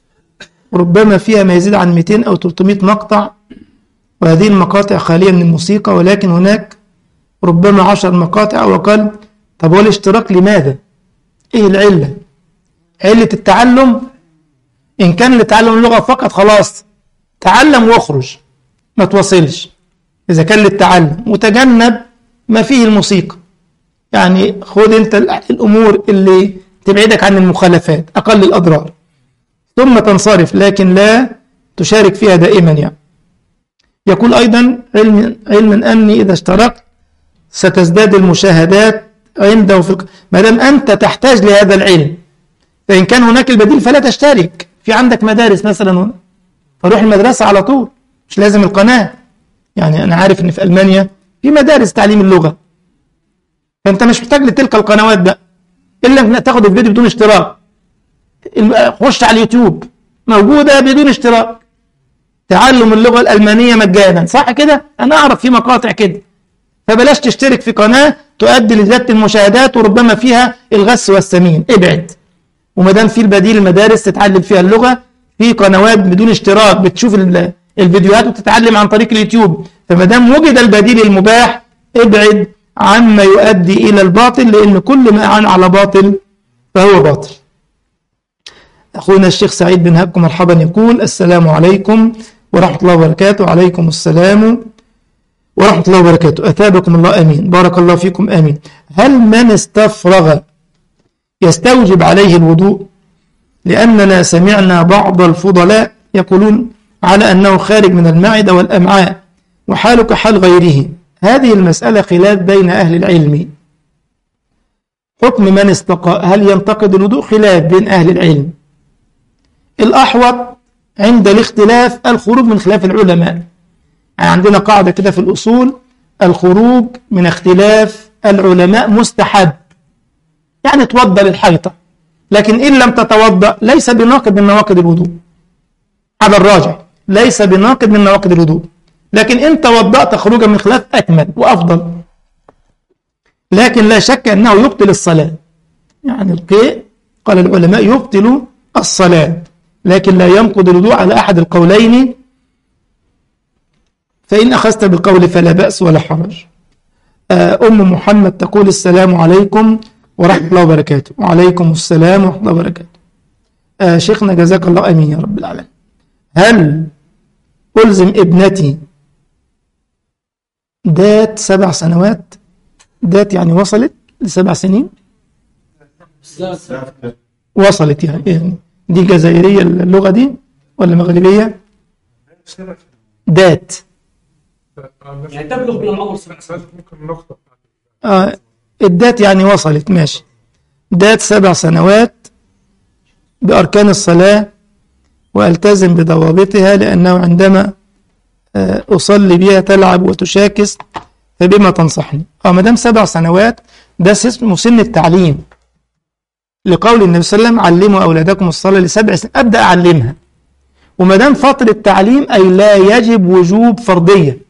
ربما فيها ما يزيد عن 200 أو 300 مقطع وهذه المقاطع خالية من الموسيقى ولكن هناك ربما 10 مقاطع أو أقل طب هو الاشتراك لماذا؟ إيه العلة؟ علة التعلم إن كان لتعلم اللغة فقط خلاص تعلم واخرج ما توصلش إذا كان للتعلم وتجنب ما فيه الموسيقى يعني خذ أنت الأمور اللي تبعدك عن المخالفات أقل الأضرار ثم تنصرف لكن لا تشارك فيها دائما يعني يقول أيضا علم علما أني إذا اشتركت ستزداد المشاهدات عنده في ما دام أنت تحتاج لهذا العلم فإن كان هناك البديل فلا تشترك في عندك مدارس مثلا هنا فروح المدرسة على طول مش لازم القناة يعني أنا عارف إن في ألمانيا في مدارس تعليم اللغة فأنت مش محتاج لتلك القنوات ده إلا إنك تاخد الفيديو بدون اشتراك خش على اليوتيوب موجودة بدون اشتراك تعلم اللغة الألمانية مجانا صح كده؟ أنا أعرف في مقاطع كده فبلاش تشترك في قناة تؤدي لزيادة المشاهدات وربما فيها الغث والسمين ابعد وما دام في البديل المدارس تتعلم فيها اللغة في قنوات بدون اشتراك بتشوف الفيديوهات وتتعلم عن طريق اليوتيوب فما دام وجد البديل المباح ابعد عما يؤدي إلى الباطل لأن كل ما عن على باطل فهو باطل أخونا الشيخ سعيد بن هبكم مرحبا يقول السلام عليكم ورحمة الله وبركاته وعليكم السلام ورحمة الله وبركاته أثابكم الله آمين بارك الله فيكم آمين هل من استفرغ يستوجب عليه الوضوء لأننا سمعنا بعض الفضلاء يقولون على أنه خارج من المعدة والأمعاء وحالك حال غيره هذه المسألة خلاف بين أهل العلم حكم من استقى هل ينتقد الوضوء خلاف بين أهل العلم الأحوط عند الاختلاف الخروج من خلاف العلماء يعني عندنا قاعدة كده في الأصول الخروج من اختلاف العلماء مستحب يعني توضى للحيطة لكن إن لم تتوضأ ليس بناقض من نواقض الوضوء هذا الراجع ليس بناقض من نواقض الوضوء لكن إن توضأت خروجا من خلاف أكمل وأفضل لكن لا شك أنه يبطل الصلاة يعني القيء قال العلماء يبطل الصلاة لكن لا ينقض الوضوء على أحد القولين فإن أخذت بالقول فلا بأس ولا حرج أم محمد تقول السلام عليكم ورحمة الله وبركاته وعليكم السلام ورحمة الله وبركاته آه شيخنا جزاك الله أمين يا رب العالمين هل ألزم ابنتي ذات سبع سنوات ذات يعني وصلت لسبع سنين وصلت يعني يعني دي جزائرية اللغة دي ولا مغربية ذات يعني تبلغ من العمر سبع سنوات ممكن نقطة آه الذات يعني وصلت ماشي ذات سبع سنوات بأركان الصلاة وألتزم بضوابطها لأنه عندما آه، أصلي بها تلعب وتشاكس فبما تنصحني اه ما دام سبع سنوات ده اسمه سن التعليم لقول النبي صلى الله عليه وسلم علموا أولادكم الصلاة لسبع سنين أبدأ أعلمها وما دام فترة تعليم أي لا يجب وجوب فرضية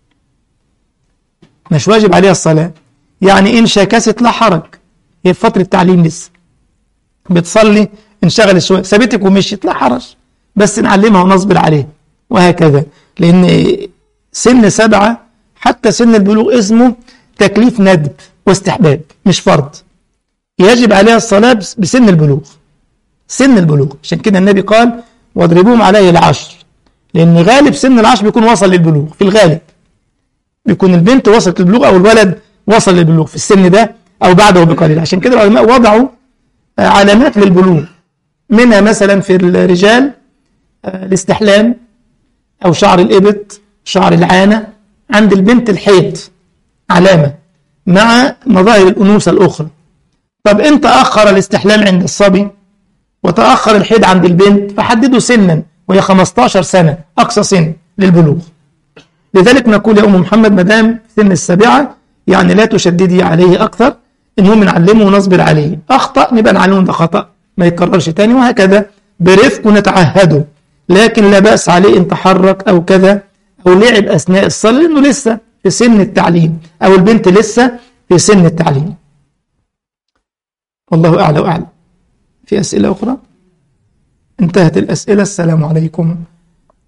مش واجب عليها الصلاة يعني إن شاكست لا حرج هي في فترة تعليم لسه بتصلي انشغل شوية سابتك ومشيت لا حرج بس نعلمها ونصبر عليها وهكذا لأن سن سبعة حتى سن البلوغ اسمه تكليف ندب واستحباب مش فرض يجب عليها الصلاة بس- بسن البلوغ سن البلوغ عشان كده النبي قال واضربوهم عليه العشر لأن غالب سن العشر بيكون وصل للبلوغ في الغالب بيكون البنت وصلت للبلوغ أو الولد وصل للبلوغ في السن ده أو بعده بقليل عشان كده العلماء وضعوا آه، علامات للبلوغ منها مثلا في الرجال آه، الاستحلام أو شعر الإبط شعر العانة عند البنت الحيض علامة مع مظاهر الأنوثة الأخرى طب إن تأخر الاستحلام عند الصبي وتأخر الحيض عند البنت فحددوا سنا وهي 15 سنة أقصى سن للبلوغ لذلك نقول يا أم محمد مدام سن السابعة يعني لا تشددي عليه أكثر المهم نعلمه ونصبر عليه أخطأ نبقى نعلمه ده خطأ ما يتكررش تاني وهكذا برفق نتعهده لكن لا بأس عليه إن تحرك أو كذا أو لعب أثناء الصلاة لأنه لسه في سن التعليم أو البنت لسه في سن التعليم والله أعلى وأعلم في أسئلة أخرى انتهت الأسئلة السلام عليكم